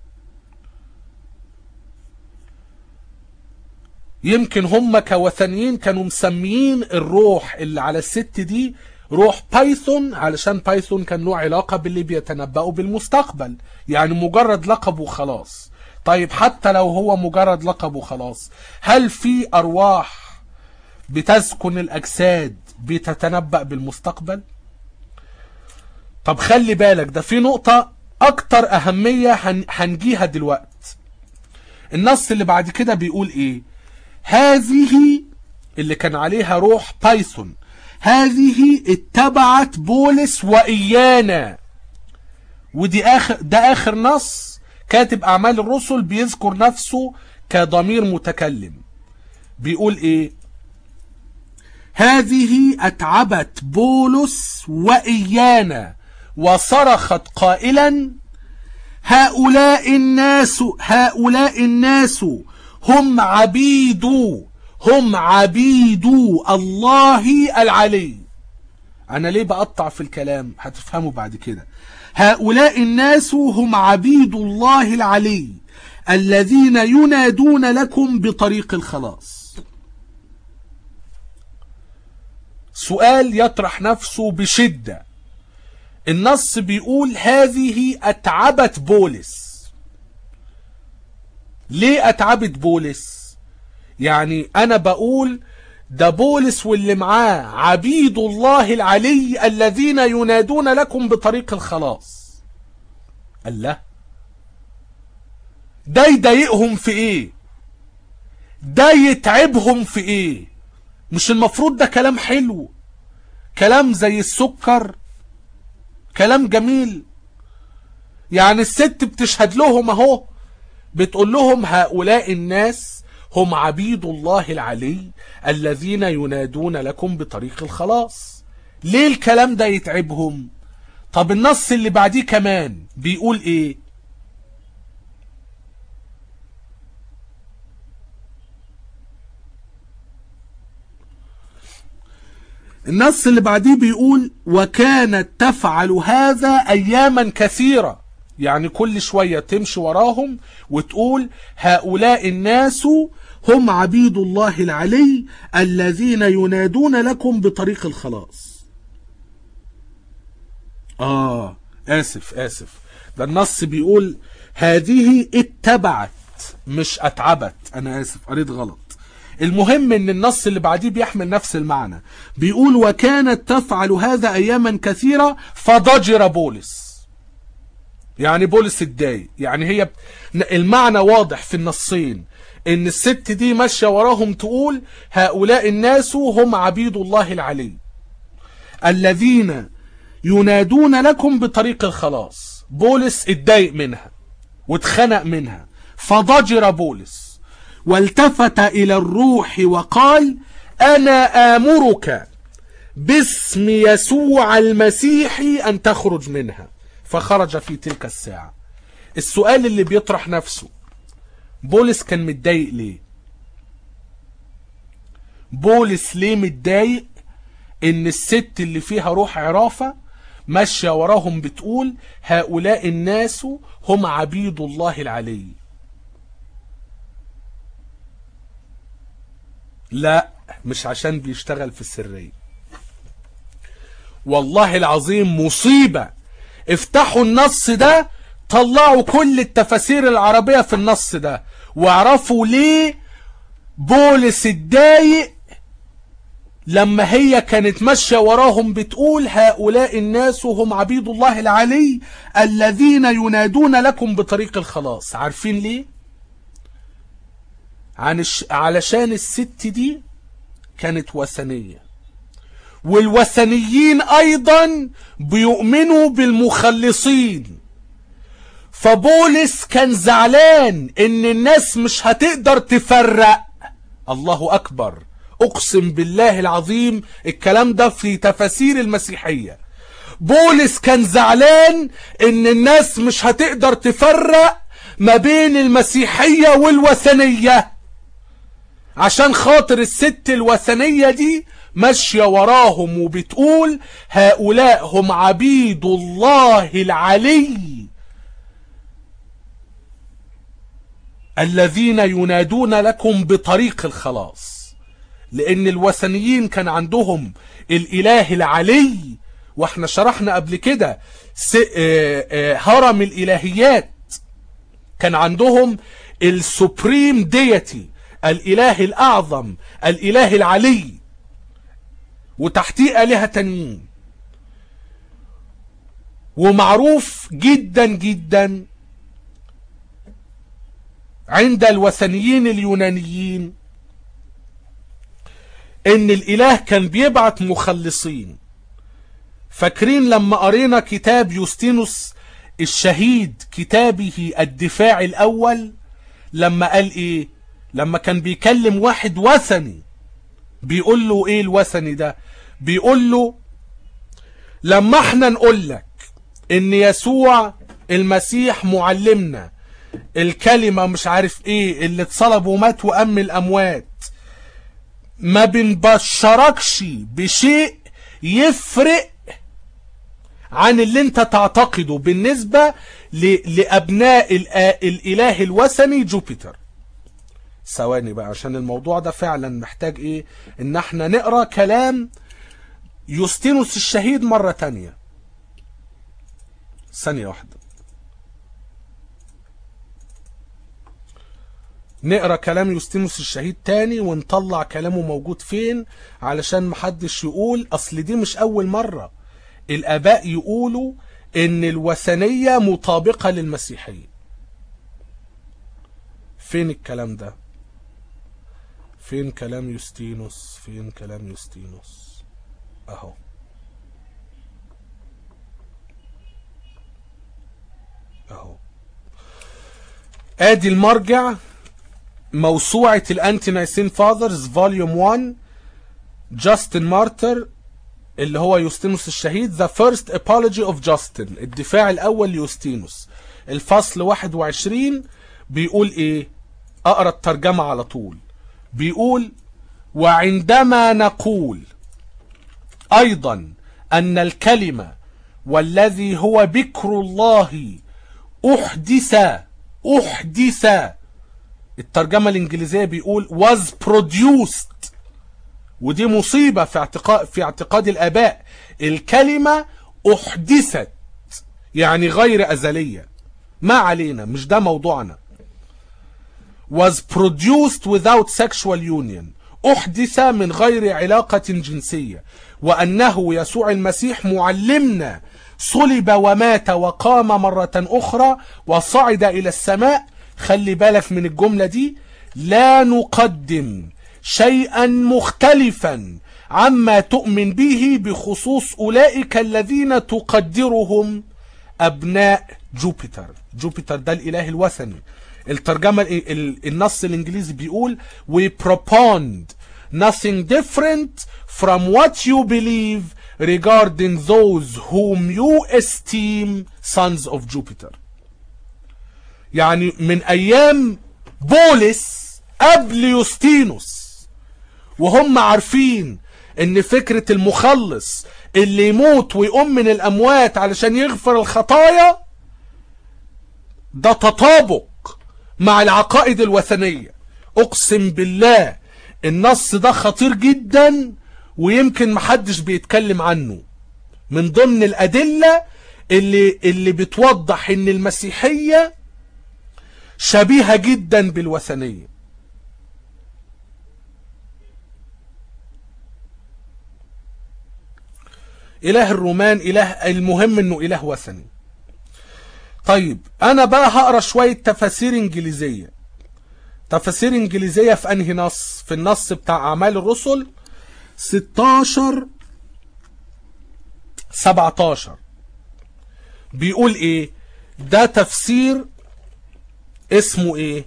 يمكن هم كوثنيين كانوا مسميين الروح اللي على الست دي روح بايثون علشان بايثون كان له علاقة باللي بيتنبأوا بالمستقبل يعني مجرد لقب وخلاص طيب حتى لو هو مجرد لقب وخلاص هل في أرواح بتسكن الأجساد بتتنبأ بالمستقبل طب خلي بالك ده في نقطة أكتر أهمية هن- هنجيها دلوقت النص اللي بعد كده بيقول إيه هذه اللي كان عليها روح بايثون هذه اتبعت بولس وإيانا ودي آخر ده آخر نص كاتب أعمال الرسل بيذكر نفسه كضمير متكلم بيقول إيه هذه أتعبت بولس وإيانا وصرخت قائلا هؤلاء الناس هؤلاء الناس هم عبيد هم عبيد الله العلي أنا ليه بقطع في الكلام هتفهموا بعد كده هؤلاء الناس هم عبيد الله العلي الذين ينادون لكم بطريق الخلاص سؤال يطرح نفسه بشدة النص بيقول هذه أتعبت بولس ليه أتعبت بولس يعني أنا بقول ده بولس واللي معاه عبيد الله العلي الذين ينادون لكم بطريق الخلاص قال لا ده يضايقهم في ايه ده يتعبهم في ايه مش المفروض ده كلام حلو كلام زي السكر كلام جميل يعني الست بتشهد لهم اهو بتقول لهم هؤلاء الناس هم عبيد الله العلي الذين ينادون لكم بطريق الخلاص ليه الكلام ده يتعبهم طب النص اللي بعديه كمان بيقول ايه النص اللي بعديه بيقول وكانت تفعل هذا اياما كثيره يعني كل شويه تمشي وراهم وتقول هؤلاء الناس هم عبيد الله العلي الذين ينادون لكم بطريق الخلاص اه اسف اسف ده النص بيقول هذه اتبعت مش اتعبت انا اسف قريت غلط المهم ان النص اللي بعديه بيحمل نفس المعنى بيقول وكانت تفعل هذا اياما كثيرة فضجر بولس يعني بولس اتضايق يعني هي المعنى واضح في النصين ان الست دي ماشيه وراهم تقول هؤلاء الناس هم عبيد الله العلي الذين ينادون لكم بطريق الخلاص بولس اتضايق منها واتخنق منها فضجر بولس والتفت الى الروح وقال انا امرك باسم يسوع المسيح ان تخرج منها فخرج في تلك الساعة السؤال اللي بيطرح نفسه بولس كان متضايق ليه بولس ليه متضايق ان الست اللي فيها روح عرافة ماشية وراهم بتقول هؤلاء الناس هم عبيد الله العلي لا مش عشان بيشتغل في السرية والله العظيم مصيبة افتحوا النص ده طلعوا كل التفاسير العربية في النص ده واعرفوا ليه بولس اتضايق لما هي كانت ماشية وراهم بتقول هؤلاء الناس هم عبيد الله العلي الذين ينادون لكم بطريق الخلاص عارفين ليه عن الش... علشان الست دي كانت وثنية والوثنيين ايضا بيؤمنوا بالمخلصين فبولس كان زعلان ان الناس مش هتقدر تفرق الله اكبر اقسم بالله العظيم الكلام ده في تفاسير المسيحية بولس كان زعلان ان الناس مش هتقدر تفرق ما بين المسيحية والوثنية عشان خاطر الست الوثنية دي ماشية وراهم وبتقول هؤلاء هم عبيد الله العلي الذين ينادون لكم بطريق الخلاص لان الوثنيين كان عندهم الاله العلي واحنا شرحنا قبل كده هرم الالهيات كان عندهم السوبريم ديتي الاله الاعظم الاله العلي وتحتيه الهه تانيين ومعروف جدا جدا عند الوثنيين اليونانيين ان الاله كان بيبعت مخلصين فاكرين لما قرينا كتاب يوستينوس الشهيد كتابه الدفاع الاول لما قال ايه لما كان بيكلم واحد وثني بيقول له ايه الوثني ده بيقول له لما احنا نقول لك ان يسوع المسيح معلمنا الكلمة مش عارف ايه اللي اتصلب ومات وام الاموات ما بنبشركش بشيء يفرق عن اللي انت تعتقده بالنسبة لابناء الاله الوثني جوبيتر ثواني بقى عشان الموضوع ده فعلا محتاج ايه ان احنا نقرا كلام يوستينوس الشهيد مرة تانية ثانية واحدة نقرا كلام يوستينوس الشهيد تاني ونطلع كلامه موجود فين علشان محدش يقول اصل دي مش اول مرة الاباء يقولوا ان الوثنية مطابقة للمسيحية فين الكلام ده فين كلام يوستينوس فين كلام يوستينوس اهو اهو ادي المرجع موسوعة الانتي نايسين فاذرز فوليوم 1 جاستن مارتر اللي هو يوستينوس الشهيد The First Apology of Justin الدفاع الأول ليوستينوس الفصل 21 بيقول إيه أقرأ الترجمة على طول بيقول وعندما نقول أيضا أن الكلمة والذي هو بكر الله أحدث أحدث الترجمة الإنجليزية بيقول was produced ودي مصيبة في اعتقاد في اعتقاد الآباء الكلمة أحدثت يعني غير أزلية ما علينا مش ده موضوعنا was produced without sexual union أحدث من غير علاقة جنسية وأنه يسوع المسيح معلمنا صلب ومات وقام مرة أخرى وصعد إلى السماء خلي بالك من الجملة دي لا نقدم شيئا مختلفا عما تؤمن به بخصوص أولئك الذين تقدرهم أبناء جوبيتر جوبيتر ده الإله الوثني الترجمة ال- النص الإنجليزي بيقول we propound nothing different from what you believe regarding those whom you esteem sons of Jupiter يعني من أيام بولس قبل يوستينوس وهم عارفين ان فكرة المخلص اللي يموت ويقوم من الاموات علشان يغفر الخطايا ده تطابق مع العقائد الوثنية اقسم بالله النص ده خطير جدا ويمكن محدش بيتكلم عنه من ضمن الادلة اللي, اللي بتوضح ان المسيحية شبيهة جدا بالوثنية اله الرومان اله المهم انه اله وثني طيب انا بقى هقرا شويه تفاسير انجليزيه تفاسير انجليزيه في انهي نص في النص بتاع اعمال الرسل 16 17 بيقول ايه ده تفسير اسمه ايه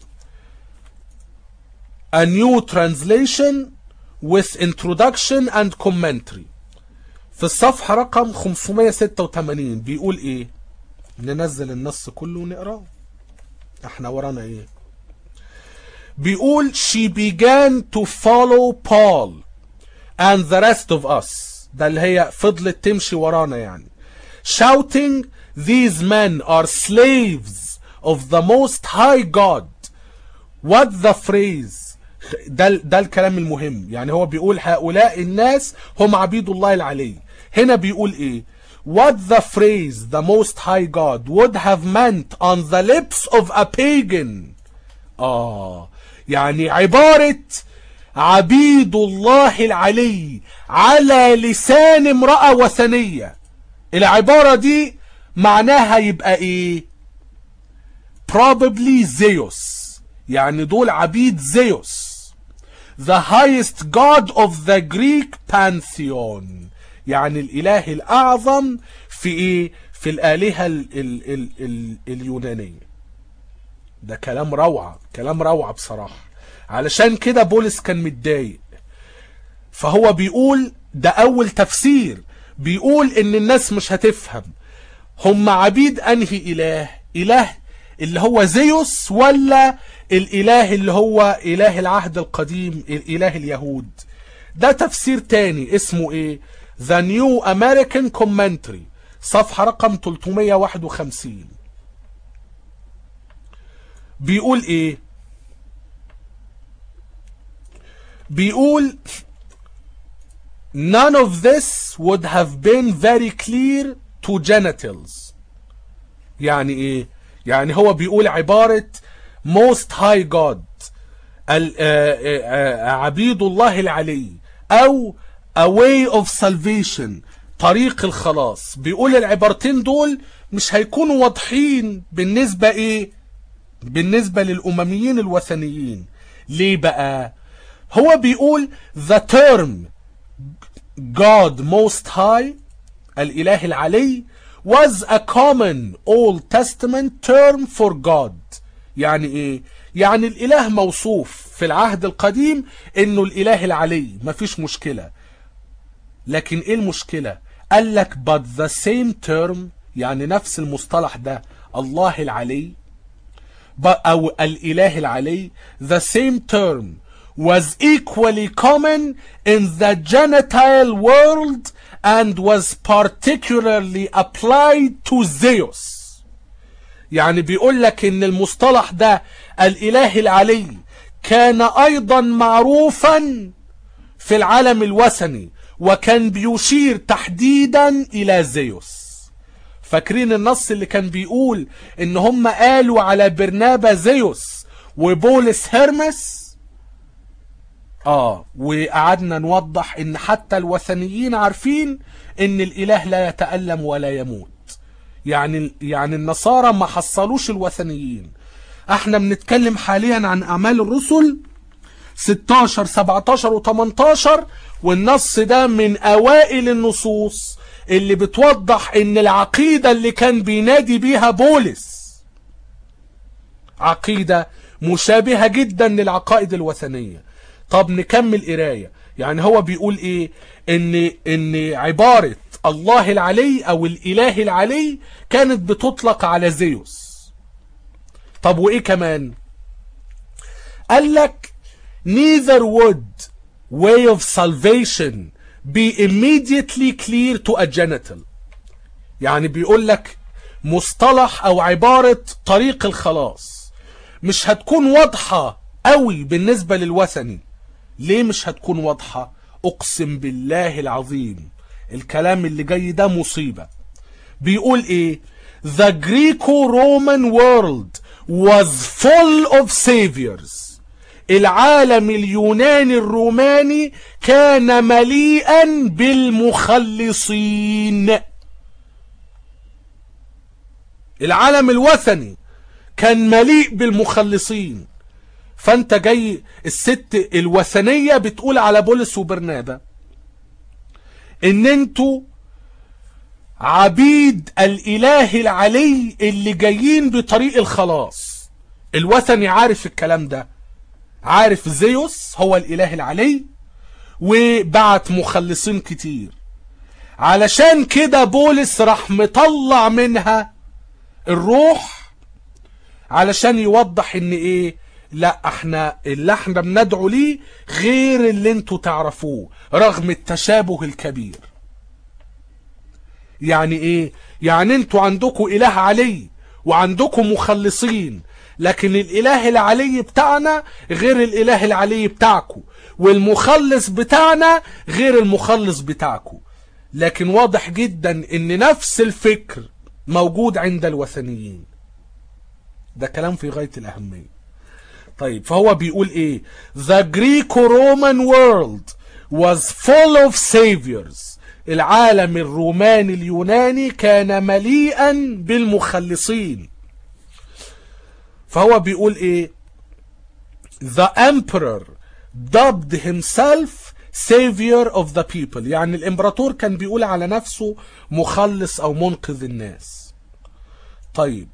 A new translation with introduction and commentary في الصفحة رقم 586 بيقول ايه ننزل النص كله ونقراه احنا ورانا ايه بيقول she began to follow Paul and the rest of us ده اللي هي فضلت تمشي ورانا يعني shouting these men are slaves of the most high God what the phrase ده ده الكلام المهم يعني هو بيقول هؤلاء الناس هم عبيد الله العلي هنا بيقول ايه what the phrase the most high God would have meant on the lips of a pagan اه يعني عبارة عبيد الله العلي على لسان امرأة وثنية العبارة دي معناها يبقى ايه probably زيوس يعني دول عبيد زيوس the highest god of the Greek pantheon يعني الإله الأعظم في إيه؟ في الآلهة ال ال ال ال اليونانية ده كلام روعة كلام روعة بصراحة علشان كده بولس كان متضايق فهو بيقول ده أول تفسير بيقول إن الناس مش هتفهم هم عبيد أنهي إله إله اللي هو زيوس ولا الإله اللي هو إله العهد القديم الإله اليهود ده تفسير تاني اسمه إيه The New American Commentary صفحة رقم 351 بيقول إيه بيقول None of this would have been very clear to genitals يعني ايه يعني هو بيقول عبارة most high God ال- آه، آه، آه، عبيد الله العلي او a way of salvation طريق الخلاص بيقول العبارتين دول مش هيكونوا واضحين بالنسبة ايه بالنسبة للأمميين الوثنيين ليه بقى هو بيقول the term God most high الإله العلي was a common Old Testament term for God يعني ايه يعني الإله موصوف في العهد القديم انه الإله العلي مفيش مشكلة لكن ايه المشكلة قال لك but the same term يعني نفس المصطلح ده الله العلي ب- او الاله العلي the same term was equally common in the Gentile world and was particularly applied to Zeus يعني بيقول لك ان المصطلح ده الاله العلي كان ايضا معروفا في العالم الوثني وكان بيشير تحديدا الى زيوس فاكرين النص اللي كان بيقول ان هم قالوا على برنابا زيوس وبولس هرمس اه وقعدنا نوضح ان حتى الوثنيين عارفين ان الاله لا يتألم ولا يموت يعني يعني النصارى ما حصلوش الوثنيين احنا بنتكلم حاليا عن اعمال الرسل 16 17 و18 والنص ده من اوائل النصوص اللي بتوضح ان العقيدة اللي كان بينادي بيها بولس عقيدة مشابهة جدا للعقائد الوثنية طب نكمل قراية يعني هو بيقول ايه ان ان عبارة الله العلي او الاله العلي كانت بتطلق على زيوس طب وايه كمان قال لك neither would way of salvation be immediately clear to a genital يعني بيقول لك مصطلح او عبارة طريق الخلاص مش هتكون واضحة قوي بالنسبة للوثني ليه مش هتكون واضحة اقسم بالله العظيم الكلام اللي جاي ده مصيبة بيقول ايه the Greco-Roman world was full of saviors العالم اليوناني الروماني كان مليئا بالمخلصين العالم الوثني كان مليء بالمخلصين فانت جاي الست الوثنية بتقول على بولس وبرنابا ان انتوا عبيد الاله العلي اللي جايين بطريق الخلاص الوثني عارف الكلام ده عارف زيوس هو الاله العلي وبعت مخلصين كتير علشان كده بولس راح مطلع منها الروح علشان يوضح ان ايه لا احنا اللي احنا بندعو ليه غير اللي انتوا تعرفوه رغم التشابه الكبير يعني ايه يعني انتوا عندكم اله علي وعندكم مخلصين لكن الاله العلي بتاعنا غير الاله العلي بتاعكم والمخلص بتاعنا غير المخلص بتاعكم لكن واضح جدا ان نفس الفكر موجود عند الوثنيين ده كلام في غاية الأهمية طيب فهو بيقول ايه The Greco-Roman world was full of saviors العالم الروماني اليوناني كان مليئا بالمخلصين فهو بيقول ايه The emperor dubbed himself savior of the people يعني الامبراطور كان بيقول على نفسه مخلص او منقذ الناس طيب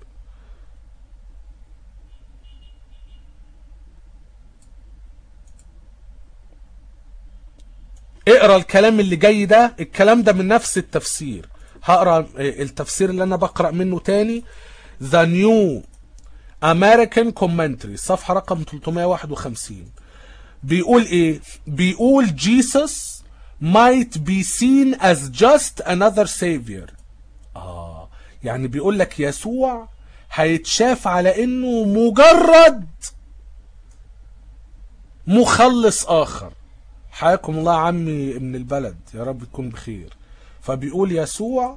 اقرا الكلام اللي جاي ده الكلام ده من نفس التفسير هقرا التفسير اللي انا بقرا منه تاني The New American Commentary صفحة رقم 351 بيقول ايه بيقول Jesus might be seen as just another savior اه يعني بيقول لك يسوع هيتشاف على انه مجرد مخلص اخر حياكم الله عمي من البلد يا رب تكون بخير فبيقول يسوع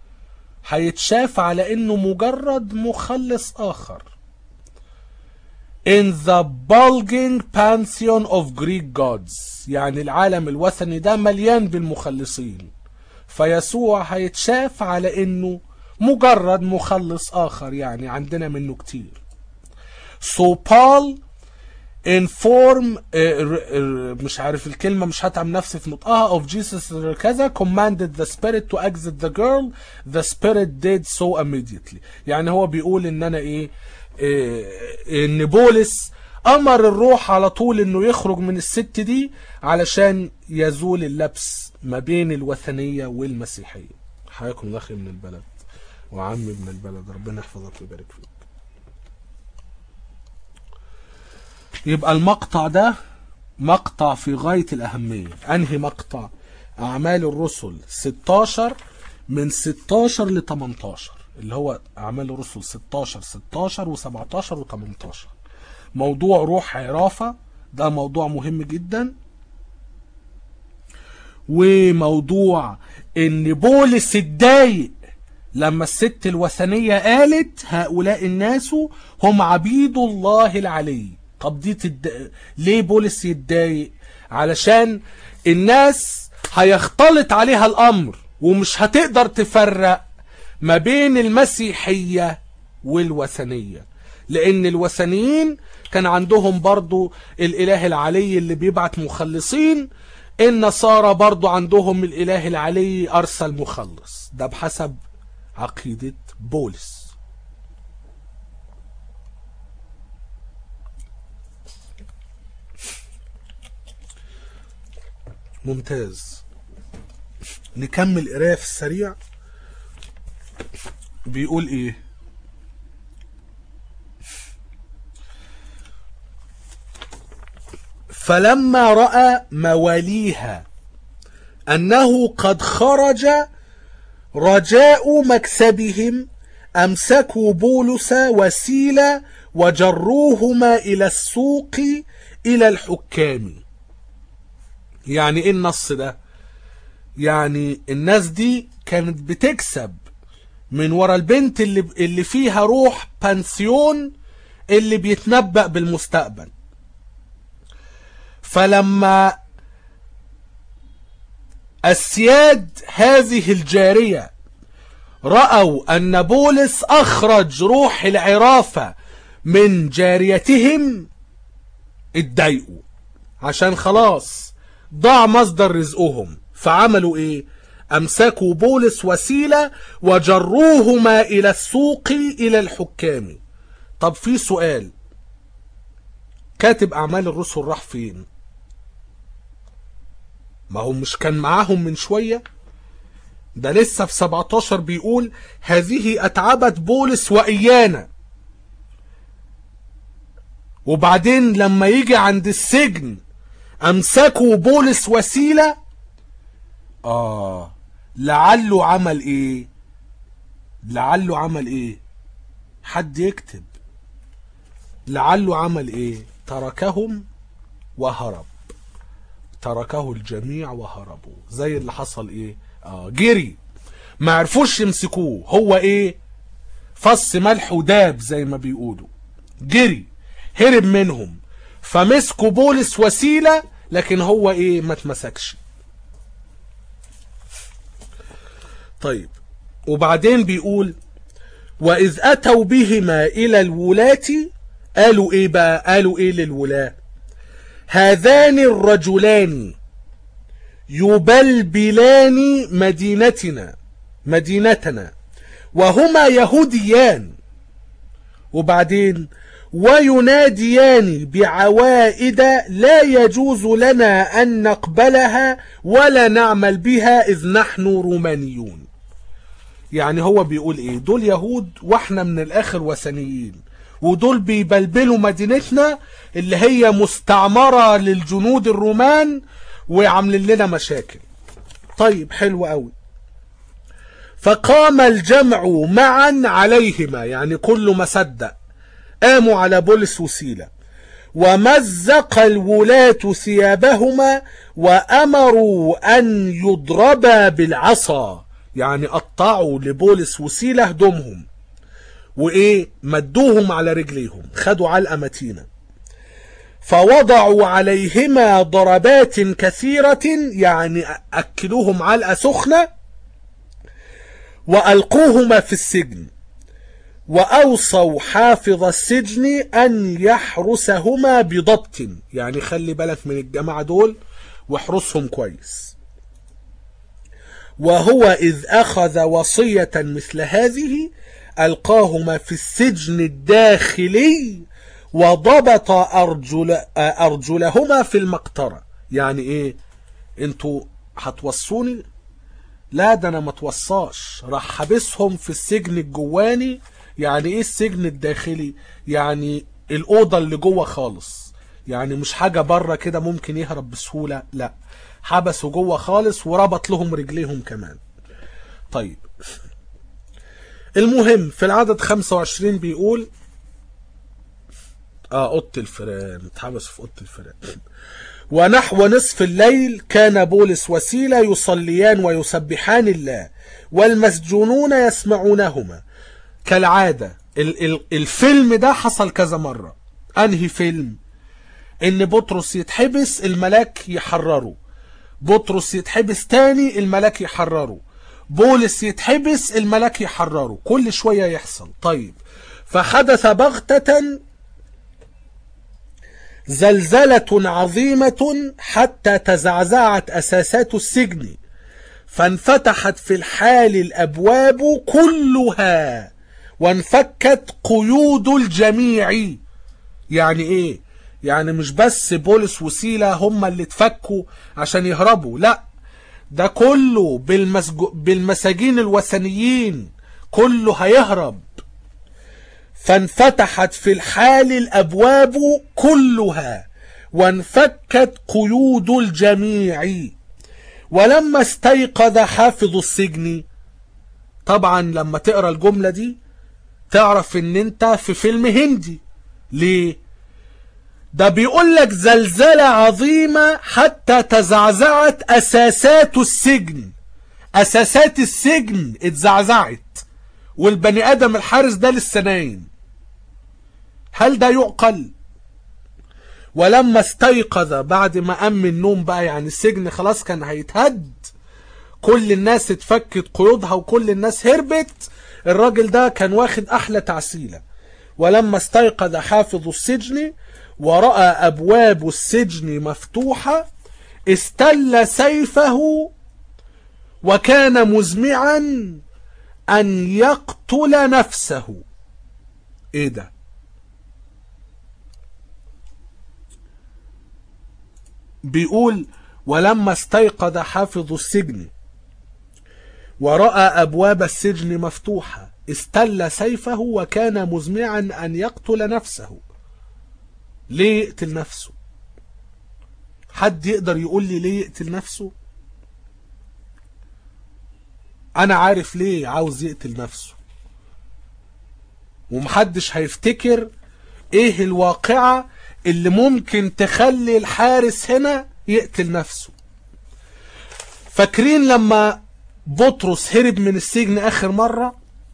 هيتشاف على انه مجرد مخلص اخر in the bulging pantheon of Greek gods يعني العالم الوثني ده مليان بالمخلصين فيسوع هيتشاف على انه مجرد مخلص اخر يعني عندنا منه كتير so Paul inform مش عارف الكلمة مش هتعب نفسي في نطقها of Jesus كذا commanded the spirit to exit the girl the spirit did so immediately يعني هو بيقول ان انا ايه, إيه ان بولس امر الروح على طول انه يخرج من الست دي علشان يزول اللبس ما بين الوثنية والمسيحية حياكم الله خير من البلد وعم ابن البلد ربنا يحفظك ويبارك فيك يبقى المقطع ده مقطع في غاية الأهمية أنهي مقطع أعمال الرسل 16 من 16 ل 18 اللي هو أعمال الرسل 16 16 و17 و18 موضوع روح عرافة ده موضوع مهم جدا وموضوع ان بولس اتضايق لما الست الوثنية قالت هؤلاء الناس هم عبيد الله العلي طب دي تد... ليه بولس يتضايق علشان الناس هيختلط عليها الامر ومش هتقدر تفرق ما بين المسيحية والوثنية لان الوثنيين كان عندهم برضو الاله العلي اللي بيبعت مخلصين النصارى برضو عندهم الاله العلي ارسل مخلص ده بحسب عقيدة بولس ممتاز نكمل قرايه في السريع بيقول ايه فلما راى مواليها انه قد خرج رجاء مكسبهم امسكوا بولس وسيله وجروهما الى السوق الى الحكام يعني ايه النص ده يعني الناس دي كانت بتكسب من ورا البنت اللي اللي فيها روح بانسيون اللي بيتنبأ بالمستقبل فلما السياد هذه الجارية رأوا أن بولس أخرج روح العرافة من جاريتهم اتضايقوا عشان خلاص ضاع مصدر رزقهم فعملوا ايه امسكوا بولس وسيلة وجروهما الى السوق الى الحكام طب في سؤال كاتب اعمال الرسل راح فين ما هو مش كان معاهم من شوية ده لسه في 17 بيقول هذه اتعبت بولس وايانا وبعدين لما يجي عند السجن امسكوا بولس وسيلة اه لعله عمل ايه لعله عمل ايه حد يكتب لعله عمل ايه تركهم وهرب تركه الجميع وهربوا زي اللي حصل ايه اه جري ما عرفوش يمسكوه هو ايه فص ملح وداب زي ما بيقولوا جري هرب منهم فمسكوا بولس وسيلة لكن هو ايه ما اتمسكش طيب وبعدين بيقول وإذ أتوا بهما إلى الولاة قالوا إيه بقى قالوا إيه للولاة هذان الرجلان يبلبلان مدينتنا مدينتنا وهما يهوديان وبعدين ويناديان بعوائد لا يجوز لنا أن نقبلها ولا نعمل بها إذ نحن رومانيون يعني هو بيقول ايه دول يهود واحنا من الاخر وثنيين ودول بيبلبلوا مدينتنا اللي هي مستعمرة للجنود الرومان وعاملين لنا مشاكل طيب حلو قوي فقام الجمع معا عليهما يعني كله ما صدق قاموا على بولس وسيلة ومزق الولاة ثيابهما وأمروا أن يضربا بالعصا يعني قطعوا لبولس وسيلة هدومهم وإيه مدوهم على رجليهم خدوا علقة متينة فوضعوا عليهما ضربات كثيرة يعني أكلوهم علقة سخنة وألقوهما في السجن وأوصوا حافظ السجن أن يحرسهما بضبط يعني خلي بالك من الجماعة دول واحرسهم كويس وهو إذ أخذ وصية مثل هذه ألقاهما في السجن الداخلي وضبط أرجل أرجلهما في المقطرة يعني إيه انتوا هتوصوني لا ده انا ما توصاش راح حابسهم في السجن الجواني يعني ايه السجن الداخلي يعني الاوضه اللي جوه خالص يعني مش حاجه بره كده ممكن يهرب بسهوله لا حبسوا جوه خالص وربط لهم رجليهم كمان طيب المهم في العدد 25 بيقول اه اوضه الفيران اتحبس في اوضه الفيران ونحو نصف الليل كان بولس وسيلة يصليان ويسبحان الله والمسجونون يسمعونهما كالعادة ال ال الفيلم ده حصل كذا مرة انهي فيلم ان بطرس يتحبس الملاك يحرره بطرس يتحبس تاني الملاك يحرره بولس يتحبس الملاك يحرره كل شوية يحصل طيب فحدث بغتة زلزلة عظيمة حتى تزعزعت أساسات السجن فانفتحت في الحال الأبواب كلها وانفكت قيود الجميع يعني ايه يعني مش بس بولس وسيلة هم اللي اتفكوا عشان يهربوا لا ده كله بالمسجو بالمساجين الوثنيين كله هيهرب فانفتحت في الحال الابواب كلها وانفكت قيود الجميع ولما استيقظ حافظ السجن طبعا لما تقرا الجمله دي تعرف ان انت في فيلم هندي ليه ده بيقول لك زلزله عظيمه حتى تزعزعت اساسات السجن اساسات السجن اتزعزعت والبني ادم الحارس ده لسه نايم هل ده يعقل ولما استيقظ بعد ما قام من النوم بقى يعني السجن خلاص كان هيتهد كل الناس اتفكت قيودها وكل الناس هربت الراجل ده كان واخد احلى تعسيله ولما استيقظ حافظ السجن ورأى أبواب السجن مفتوحة استل سيفه وكان مزمعا أن يقتل نفسه إيه ده بيقول ولما استيقظ حافظ السجن ورأى أبواب السجن مفتوحة استل سيفه وكان مزمعا أن يقتل نفسه ليه يقتل نفسه حد يقدر يقول لي ليه يقتل نفسه انا عارف ليه عاوز يقتل نفسه ومحدش هيفتكر ايه الواقعة اللي ممكن تخلي الحارس هنا يقتل نفسه فاكرين لما بطرس هرب من السجن اخر مرة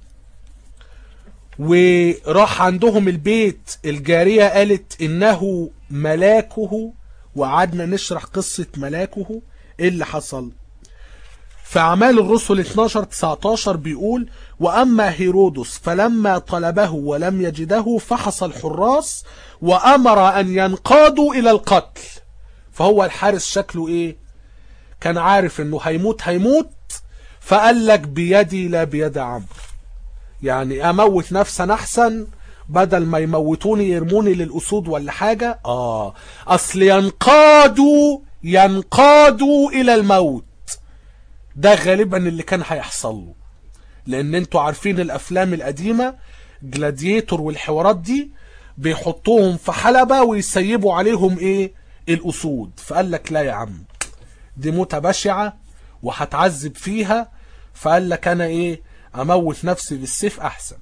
وراح عندهم البيت الجارية قالت انه ملاكه وقعدنا نشرح قصة ملاكه ايه اللي حصل في أعمال الرسل 12 19 بيقول وأما هيرودس فلما طلبه ولم يجده فحص الحراس وأمر أن ينقادوا إلى القتل فهو الحارس شكله إيه كان عارف إنه هيموت هيموت فقال لك بيدي لا بيد عمرو يعني أموت نفسا أحسن بدل ما يموتوني يرموني للأسود ولا حاجة آه أصل ينقادوا ينقادوا إلى الموت ده غالبا اللي كان هيحصل له لان انتوا عارفين الافلام القديمة جلاديتور والحوارات دي بيحطوهم في حلبة ويسيبوا عليهم ايه الاسود فقال لك لا يا عم دي موتة بشعة وهتعذب فيها فقال لك انا ايه اموت نفسي بالسيف احسن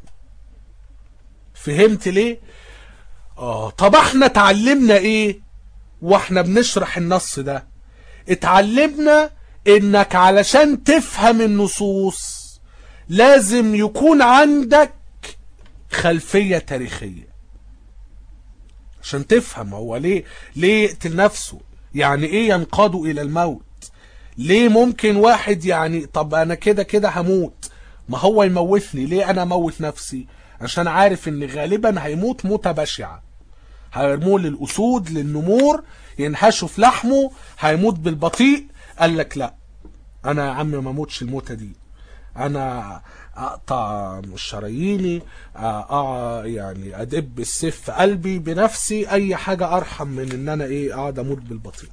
فهمت ليه اه طب احنا اتعلمنا ايه واحنا بنشرح النص ده اتعلمنا انك علشان تفهم النصوص لازم يكون عندك خلفية تاريخية عشان تفهم هو ليه ليه يقتل نفسه يعني ايه ينقاد الى الموت ليه ممكن واحد يعني طب انا كده كده هموت ما هو يموتني ليه انا اموت نفسي عشان عارف ان غالبا هيموت موتة بشعة هيرموه للاسود للنمور ينهشوا في لحمه هيموت بالبطيء قال لك لا انا يا عم ما اموتش الموتة دي انا اقطع شراييني أقع يعني ادب السيف في قلبي بنفسي اي حاجة ارحم من ان انا ايه اقعد اموت بالبطيء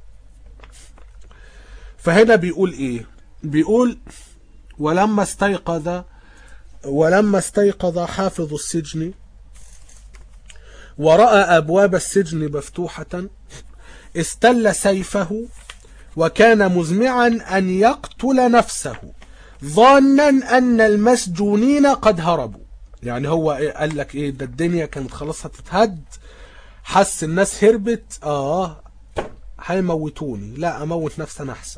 فهنا بيقول ايه بيقول ولما استيقظ ولما استيقظ حافظ السجن ورأى أبواب السجن مفتوحة استل سيفه وكان مزمعا أن يقتل نفسه ظانا أن المسجونين قد هربوا يعني هو إيه قال لك إيه ده الدنيا كانت خلاص هتتهد حس الناس هربت آه هيموتوني لا أموت نفسي أنا أحسن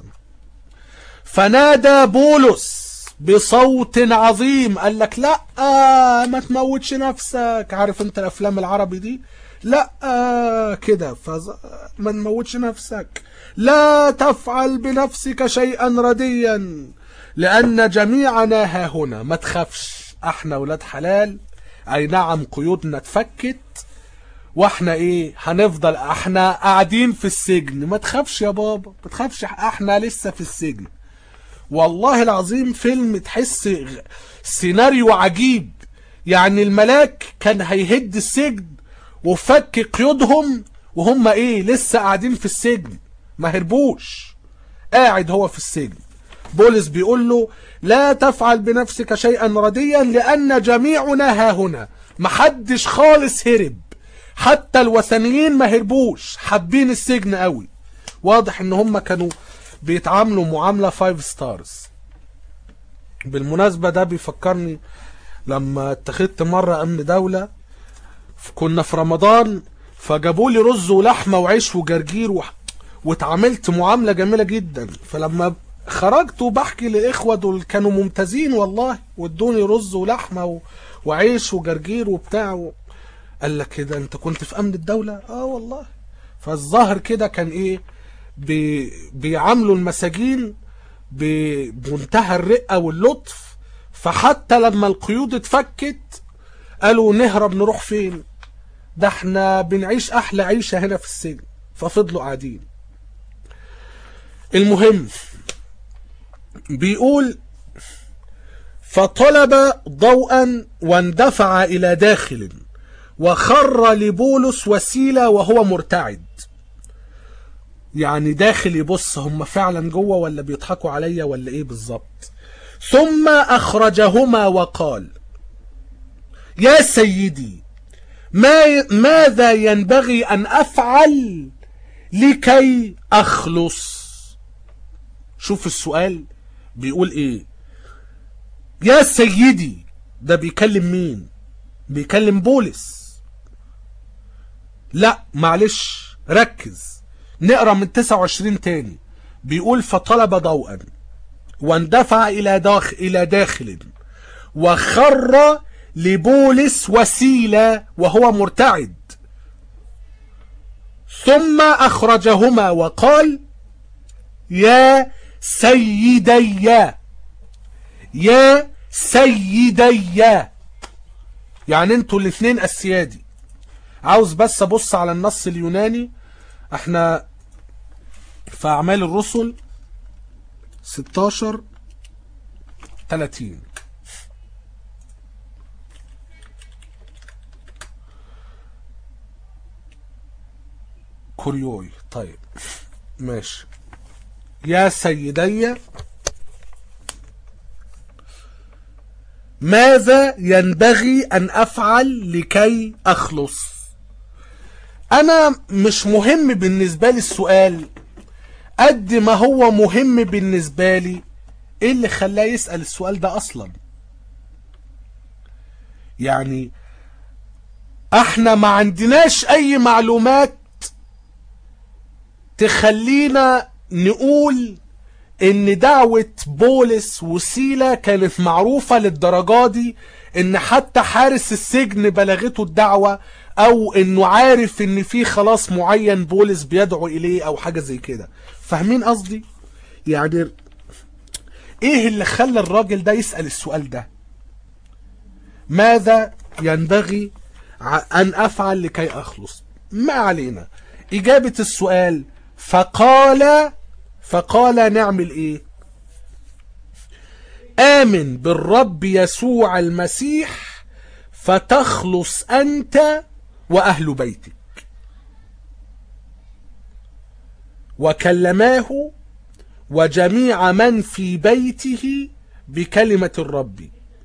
فنادى بولس بصوت عظيم قال لك لا آه ما تموتش نفسك عارف انت الافلام العربي دي لا آه كده فز... ما تموتش نفسك لا تفعل بنفسك شيئا رديا لان جميعنا ها هنا ما تخافش احنا ولاد حلال اي نعم قيودنا اتفكت واحنا ايه هنفضل احنا قاعدين في السجن ما تخافش يا بابا ما تخافش احنا لسه في السجن والله العظيم فيلم تحس سيناريو عجيب يعني الملاك كان هيهد السجن وفك قيودهم وهم ايه لسه قاعدين في السجن ما هربوش قاعد هو في السجن بولس بيقول له لا تفعل بنفسك شيئا رديا لان جميعنا ها هنا محدش خالص هرب حتى الوثنيين ما هربوش حابين السجن قوي واضح ان هم كانوا بيتعاملوا معاملة فايف ستارز بالمناسبة ده بيفكرني لما اتخذت مرة امن دولة كنا في رمضان فجابوا لي رز ولحمة وعيش وجرجير و... واتعاملت معاملة جميلة جدا فلما خرجت وبحكي للإخوة دول كانوا ممتازين والله وادوني رز ولحمة و... وعيش وجرجير وبتاع و... قال لك كده انت كنت في امن الدولة اه والله فالظاهر كده كان ايه بي بيعاملوا المساجين بمنتهى الرقة واللطف فحتى لما القيود اتفكت قالوا نهرب نروح فين ده احنا بنعيش احلى عيشة هنا في السجن ففضلوا قاعدين المهم بيقول فطلب ضوءا واندفع الى داخل وخر لبولس وسيلة وهو مرتعد يعني داخل يبص هم فعلا جوه ولا بيضحكوا عليا ولا ايه بالظبط ثم اخرجهما وقال يا سيدي ما ماذا ينبغي ان افعل لكي اخلص شوف السؤال بيقول ايه يا سيدي ده بيكلم مين بيكلم بولس لا معلش ركز نقرا من 29 تاني بيقول فطلب ضوءا واندفع الى داخل الى داخل وخر لبولس وسيلة وهو مرتعد ثم اخرجهما وقال يا سيدي يا سيدي يعني انتوا الاثنين السيادي عاوز بس ابص على النص اليوناني احنا في اعمال الرسل 16 30 كوريوي طيب ماشي يا سيدي ماذا ينبغي ان افعل لكي اخلص انا مش مهم بالنسبة لي السؤال قد ما هو مهم بالنسبة لي ايه اللي خلاه يسأل السؤال ده اصلا يعني احنا ما عندناش اي معلومات تخلينا نقول ان دعوة بولس وسيلة كانت معروفة للدرجة دي ان حتى حارس السجن بلغته الدعوة او انه عارف ان في خلاص معين بولس بيدعو اليه او حاجة زي كده فاهمين قصدي يعني ايه اللي خلى الراجل ده يسأل السؤال ده ماذا ينبغي ع- ان افعل لكي اخلص ما علينا اجابة السؤال فقال فقال نعمل ايه آمن بالرب يسوع المسيح فتخلص أنت وأهل بيتك وكلماه وجميع من في بيته بكلمة الرب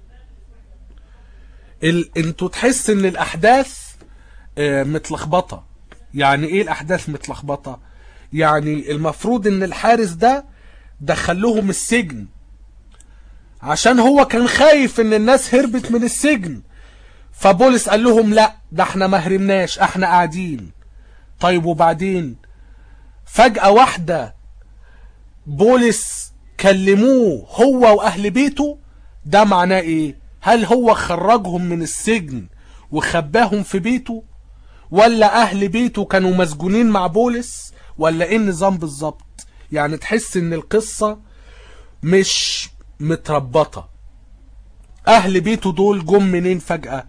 ال... انتوا تحس ان الاحداث آه، متلخبطة يعني ايه الاحداث متلخبطة يعني المفروض ان الحارس ده دخلهم السجن عشان هو كان خايف ان الناس هربت من السجن فبولس قال لهم لا ده احنا ما هربناش احنا قاعدين طيب وبعدين فجأة واحدة بولس كلموه هو واهل بيته ده معناه ايه هل هو خرجهم من السجن وخباهم في بيته ولا اهل بيته كانوا مسجونين مع بولس ولا ايه النظام بالظبط يعني تحس ان القصة مش متربطة اهل بيته دول جم منين فجأة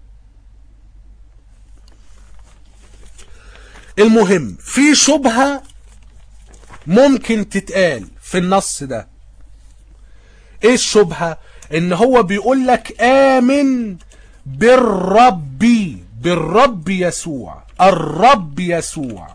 المهم في شبهة ممكن تتقال في النص ده ايه الشبهة ان هو بيقول لك امن بالرب بالرب يسوع الرب يسوع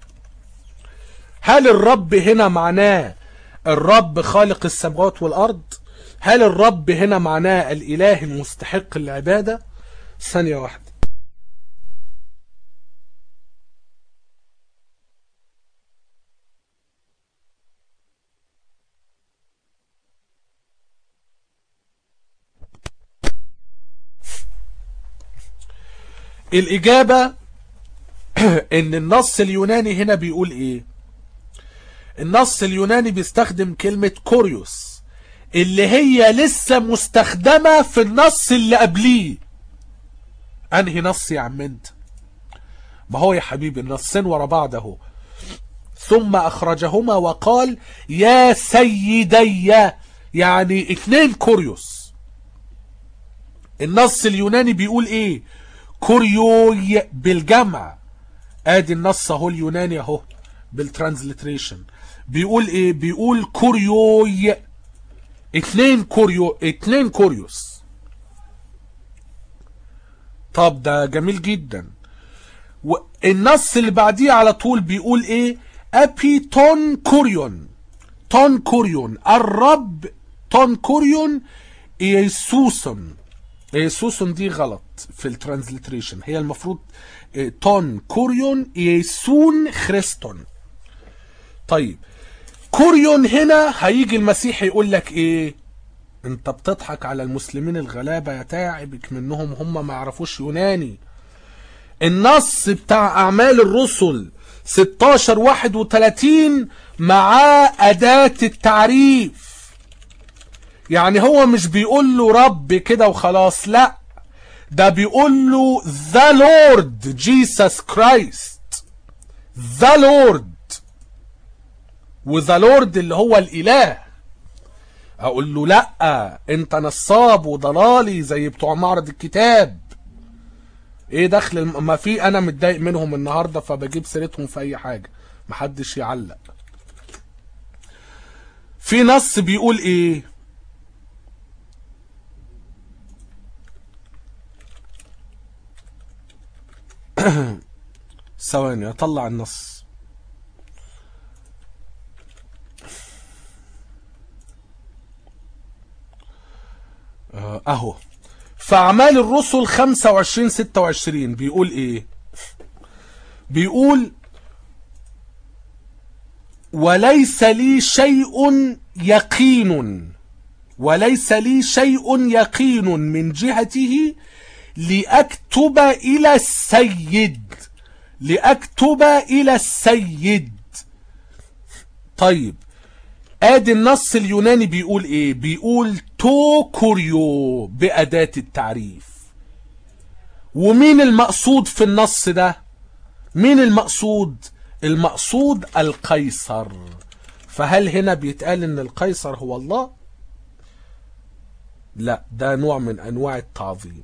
هل الرب هنا معناه الرب خالق السماوات والارض هل الرب هنا معناه الاله المستحق للعبادة ثانية واحدة الإجابة إن النص اليوناني هنا بيقول إيه النص اليوناني بيستخدم كلمة كوريوس اللي هي لسه مستخدمة في النص اللي قبليه أنهي نص يا عم أنت ما هو يا حبيبي النصين ورا بعض اهو ثم أخرجهما وقال يا سيدي يعني اتنين كوريوس النص اليوناني بيقول ايه كوريوي بالجمع ادي النص اهو اليوناني اهو بالترانزليتريشن بيقول ايه بيقول كوريوي اتنين كوريو اتنين كوريوس طب ده جميل جدا والنص اللي بعديه على طول بيقول ايه ابي تون كوريون تون كوريون الرب تون كوريون يسوسون يسوسون دي غلط في الترانزليتريشن هي المفروض تون كوريون يسون خريستون طيب كوريون هنا هيجي المسيح يقول لك ايه انت بتضحك على المسلمين الغلابة يا تعبك منهم هم ما يعرفوش يوناني النص بتاع اعمال الرسل 16 31 معاه اداة التعريف يعني هو مش بيقول له رب كده وخلاص لا ده بيقول له the Lord Jesus Christ the Lord وذا لورد اللي هو الاله اقول له لا انت نصاب وضلالي زي بتوع معرض الكتاب ايه دخل الم... ما في انا متضايق منهم النهارده فبجيب سيرتهم في اي حاجه محدش يعلق في نص بيقول ايه ثواني اطلع النص اهو فاعمال الرسل 25 26 بيقول ايه بيقول وليس لي شيء يقين وليس لي شيء يقين من جهته لأكتب إلى السيد لأكتب إلى السيد طيب ادي النص اليوناني بيقول ايه بيقول تو كوريو بأداة التعريف ومين المقصود في النص ده مين المقصود المقصود القيصر فهل هنا بيتقال ان القيصر هو الله لا ده نوع من انواع التعظيم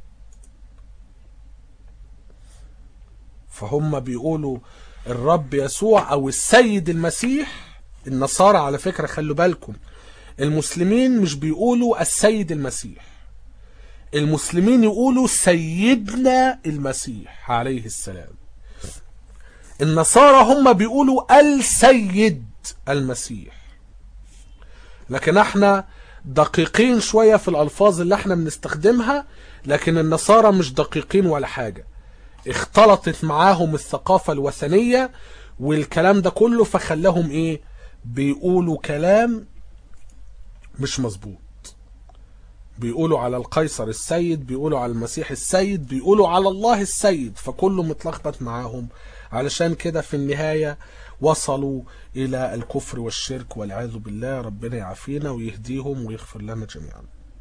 فهم بيقولوا الرب يسوع او السيد المسيح النصارى على فكرة خلوا بالكم المسلمين مش بيقولوا السيد المسيح المسلمين يقولوا سيدنا المسيح عليه السلام النصارى هم بيقولوا السيد المسيح لكن احنا دقيقين شوية في الألفاظ اللي احنا بنستخدمها لكن النصارى مش دقيقين ولا حاجة اختلطت معاهم الثقافة الوثنية والكلام ده كله فخلاهم ايه بيقولوا كلام مش مظبوط بيقولوا على القيصر السيد بيقولوا على المسيح السيد بيقولوا على الله السيد فكله متلخبط معاهم علشان كده في النهاية وصلوا إلى الكفر والشرك والعياذ بالله ربنا يعافينا ويهديهم ويغفر لنا جميعا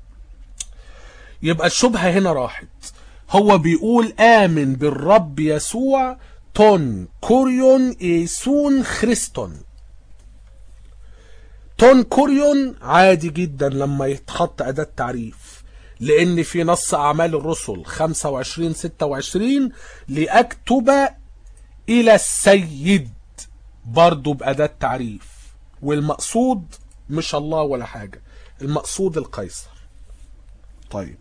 يبقى الشبهة هنا راحت هو بيقول آمن بالرب يسوع تون كوريون إيسون خريستون تون كوريون عادي جدا لما يتحط أداة تعريف لأن في نص أعمال الرسل 25 26 لأكتب إلى السيد برضو بأداة تعريف والمقصود مش الله ولا حاجة المقصود القيصر طيب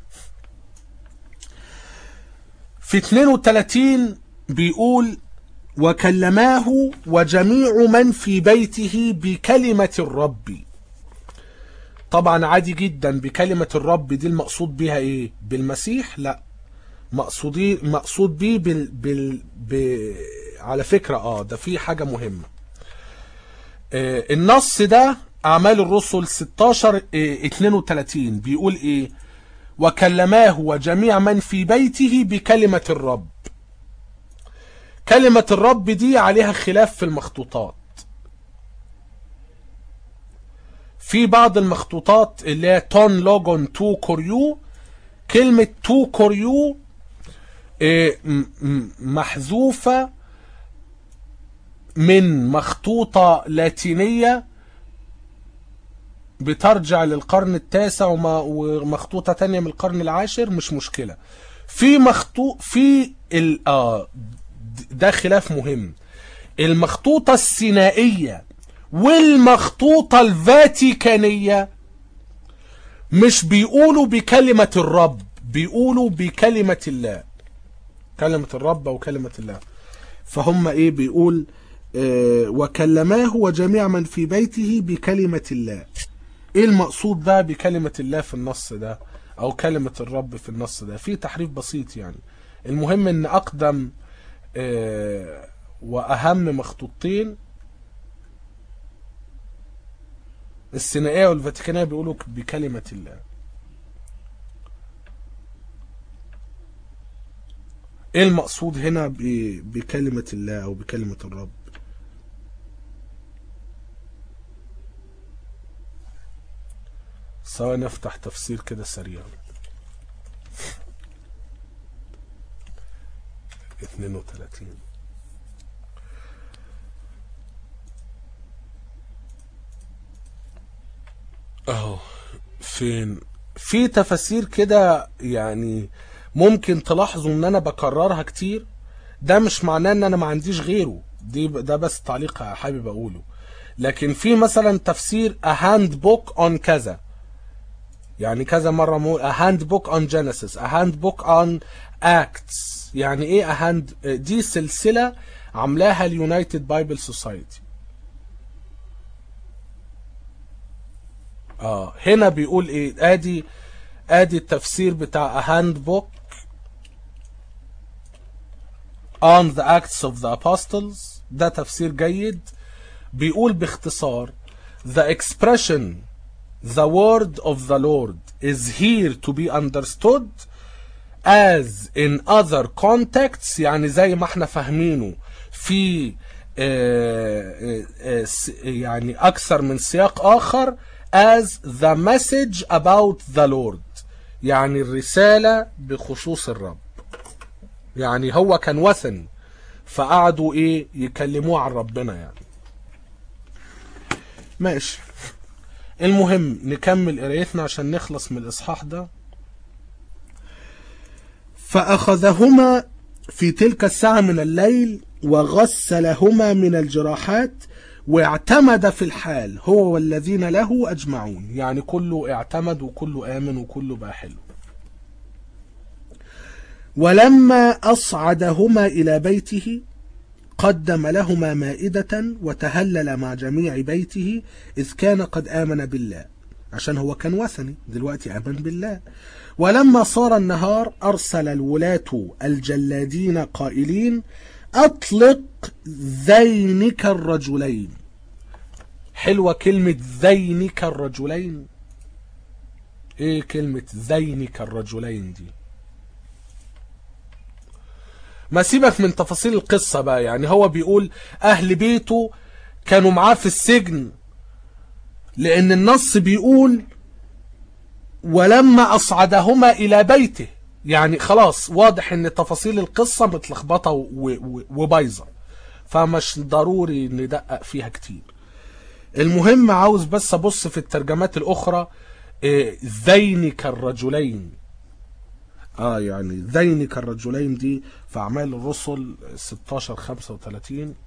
في 32 بيقول وكلماه وجميع من في بيته بكلمة الرب طبعا عادي جدا بكلمة الرب دي المقصود بها ايه بالمسيح لا مقصودي مقصود بيه بال, بال ب... على فكرة اه ده في حاجة مهمة آه النص ده اعمال الرسل 16 آه 32 بيقول ايه وكلماه وجميع من في بيته بكلمة الرب كلمة الرب دي عليها خلاف في المخطوطات في بعض المخطوطات اللي هي تون لوجون تو كوريو كلمة تو كوريو محذوفة من مخطوطة لاتينية بترجع للقرن التاسع ومخطوطة تانية من القرن العاشر مش مشكلة في مخطوط في ال آه ده خلاف مهم المخطوطة السينائية والمخطوطة الفاتيكانية مش بيقولوا بكلمة الرب بيقولوا بكلمة الله كلمة الرب وكلمة الله فهم ايه بيقول اه وكلماه وجميع من في بيته بكلمة الله ايه المقصود بقى بكلمة الله في النص ده او كلمة الرب في النص ده في تحريف بسيط يعني المهم ان اقدم اه واهم مخطوطتين السينائية والفاتيكانية بيقولوا بكلمة الله ايه المقصود هنا بكلمة الله او بكلمة الرب سواء نفتح تفسير كده سريع 32 اهو فين في تفاسير كده يعني ممكن تلاحظوا ان انا بكررها كتير ده مش معناه ان انا ما عنديش غيره دي ده بس تعليق حابب اقوله لكن في مثلا تفسير a handbook on كذا يعني كذا مرة مو a handbook on Genesis a handbook on Acts يعني ايه a hand دي سلسلة عاملاها اليونايتد بايبل سوسايتي اه هنا بيقول ايه ادي ادي التفسير بتاع a handbook on the Acts of the Apostles ده تفسير جيد بيقول باختصار the expression the word of the Lord is here to be understood as in other contexts يعني زي ما احنا فاهمينه في آه آه يعني أكثر من سياق آخر as the message about the Lord يعني الرسالة بخصوص الرب يعني هو كان وثني فقعدوا ايه يكلموه عن ربنا يعني ماشي المهم نكمل قرايتنا عشان نخلص من الاصحاح ده فاخذهما في تلك الساعه من الليل وغسلهما من الجراحات واعتمد في الحال هو والذين له اجمعون يعني كله اعتمد وكله امن وكله بقى حلو ولما اصعدهما الى بيته قدم لهما مائدة وتهلل مع جميع بيته إذ كان قد آمن بالله عشان هو كان وثني دلوقتي آمن بالله ولما صار النهار أرسل الولاة الجلادين قائلين أطلق ذينك الرجلين حلوة كلمة ذينك الرجلين ايه كلمة ذينك الرجلين دي ما سيبك من تفاصيل القصة بقى يعني هو بيقول أهل بيته كانوا معاه في السجن لأن النص بيقول ولما أصعدهما إلى بيته يعني خلاص واضح ان تفاصيل القصة متلخبطة و- و- وبايظة فمش ضروري ندقق فيها كتير المهم عاوز بس ابص في الترجمات الاخرى إيه، ذينك الرجلين اه يعني ذينك الرجلين دي في اعمال الرسل 16 35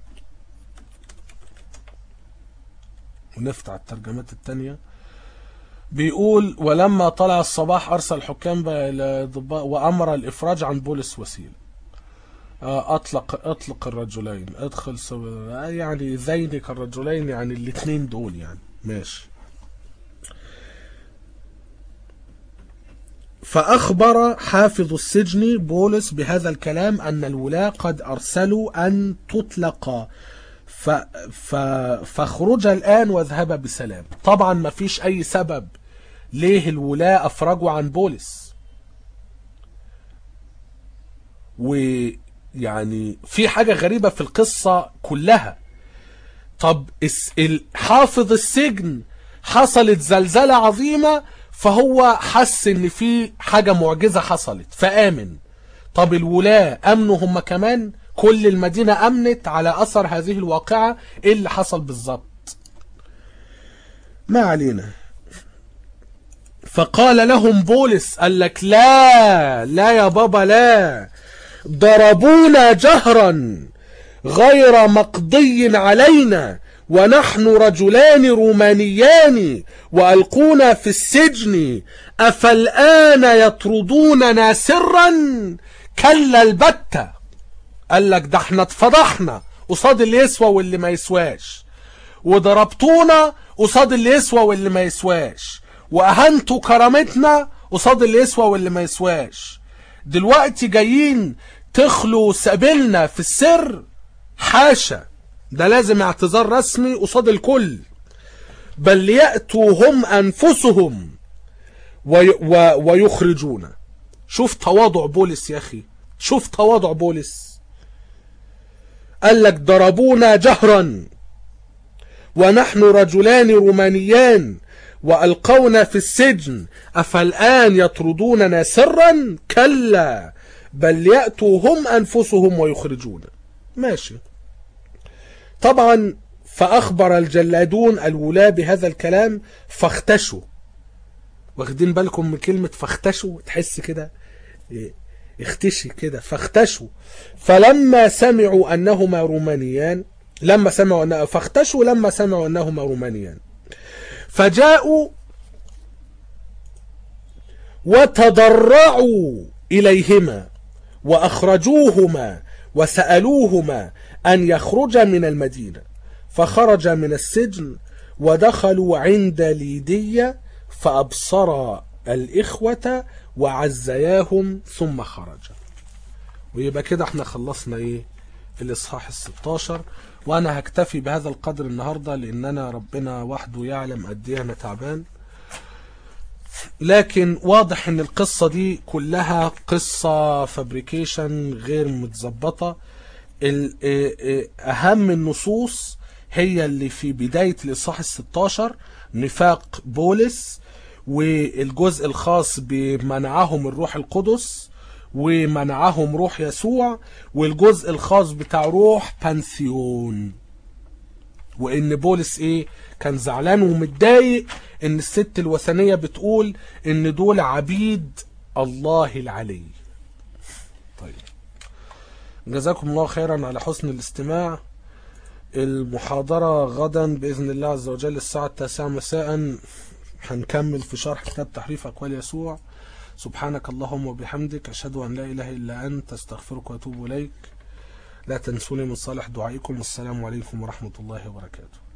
ونفتح الترجمات التانية بيقول ولما طلع الصباح ارسل حكام بقى الى ضباء وامر الافراج عن بولس وسيله آه، اطلق اطلق الرجلين ادخل سو... آه، يعني ذينك الرجلين يعني الاثنين دول يعني ماشي فأخبر حافظ السجن بولس بهذا الكلام أن الولاة قد أرسلوا أن تطلق ف... ف... فاخرج الآن واذهب بسلام طبعا ما فيش أي سبب ليه الولاة أفرجوا عن بولس ويعني في حاجة غريبة في القصة كلها طب الس- ال- حافظ السجن حصلت زلزلة عظيمة فهو حس ان في حاجة معجزة حصلت فآمن طب الولاة امنوا هم كمان كل المدينة امنت على اثر هذه الواقعة ايه اللي حصل بالظبط ما علينا فقال لهم بولس قال لك لا لا يا بابا لا ضربونا جهرا غير مقضي علينا ونحن رجلان رومانيان وألقونا في السجن أفالآن يطردوننا سرا كلا البتة قال لك ده احنا اتفضحنا قصاد اللي يسوى واللي ما يسواش وضربتونا قصاد اللي يسوى واللي ما يسواش واهنتوا كرامتنا قصاد اللي يسوى واللي ما يسواش دلوقتي جايين تخلوا سبيلنا في السر حاشا ده لازم اعتذار رسمي قصاد الكل بل يأتوا هم أنفسهم وي و ويخرجونا شوف تواضع بولس يا أخي شوف تواضع بولس قال لك ضربونا جهرا ونحن رجلان رومانيان وألقونا في السجن أفالآن يطردوننا سرا كلا بل يأتوا هم أنفسهم ويخرجون ماشي طبعا فأخبر الجلادون الولاة بهذا الكلام فاختشوا واخدين بالكم من كلمة فاختشوا تحس كده إيه، اختشي كده فاختشوا فلما سمعوا أنهما رومانيان لما سمعوا أن فاختشوا لما سمعوا أنهما رومانيان فجاءوا وتضرعوا إليهما وأخرجوهما وسألوهما أن يخرجا من المدينة فخرج من السجن ودخلوا عند ليدية فأبصرا الإخوة وعزياهم ثم خرج ويبقى كده احنا خلصنا ايه الإصحاح الستاشر وأنا هكتفي بهذا القدر النهاردة لأن أنا ربنا وحده يعلم قد ايه أنا تعبان لكن واضح ان القصة دي كلها قصة فابريكيشن غير متظبطة ال- إيه- إيه اهم النصوص هي اللي في بداية الاصحاح الستاشر نفاق بولس والجزء الخاص بمنعهم الروح القدس ومنعهم روح يسوع والجزء الخاص بتاع روح بانثيون وان بولس ايه كان زعلان ومتضايق ان الست الوثنيه بتقول ان دول عبيد الله العلي طيب جزاكم الله خيرا على حسن الاستماع المحاضرة غدا بإذن الله عز وجل الساعة التاسعة مساء هنكمل في شرح كتاب تحريف أقوال يسوع سبحانك اللهم وبحمدك أشهد أن لا إله إلا أنت أستغفرك وأتوب إليك لا تنسوني من صالح دعائكم والسلام عليكم ورحمة الله وبركاته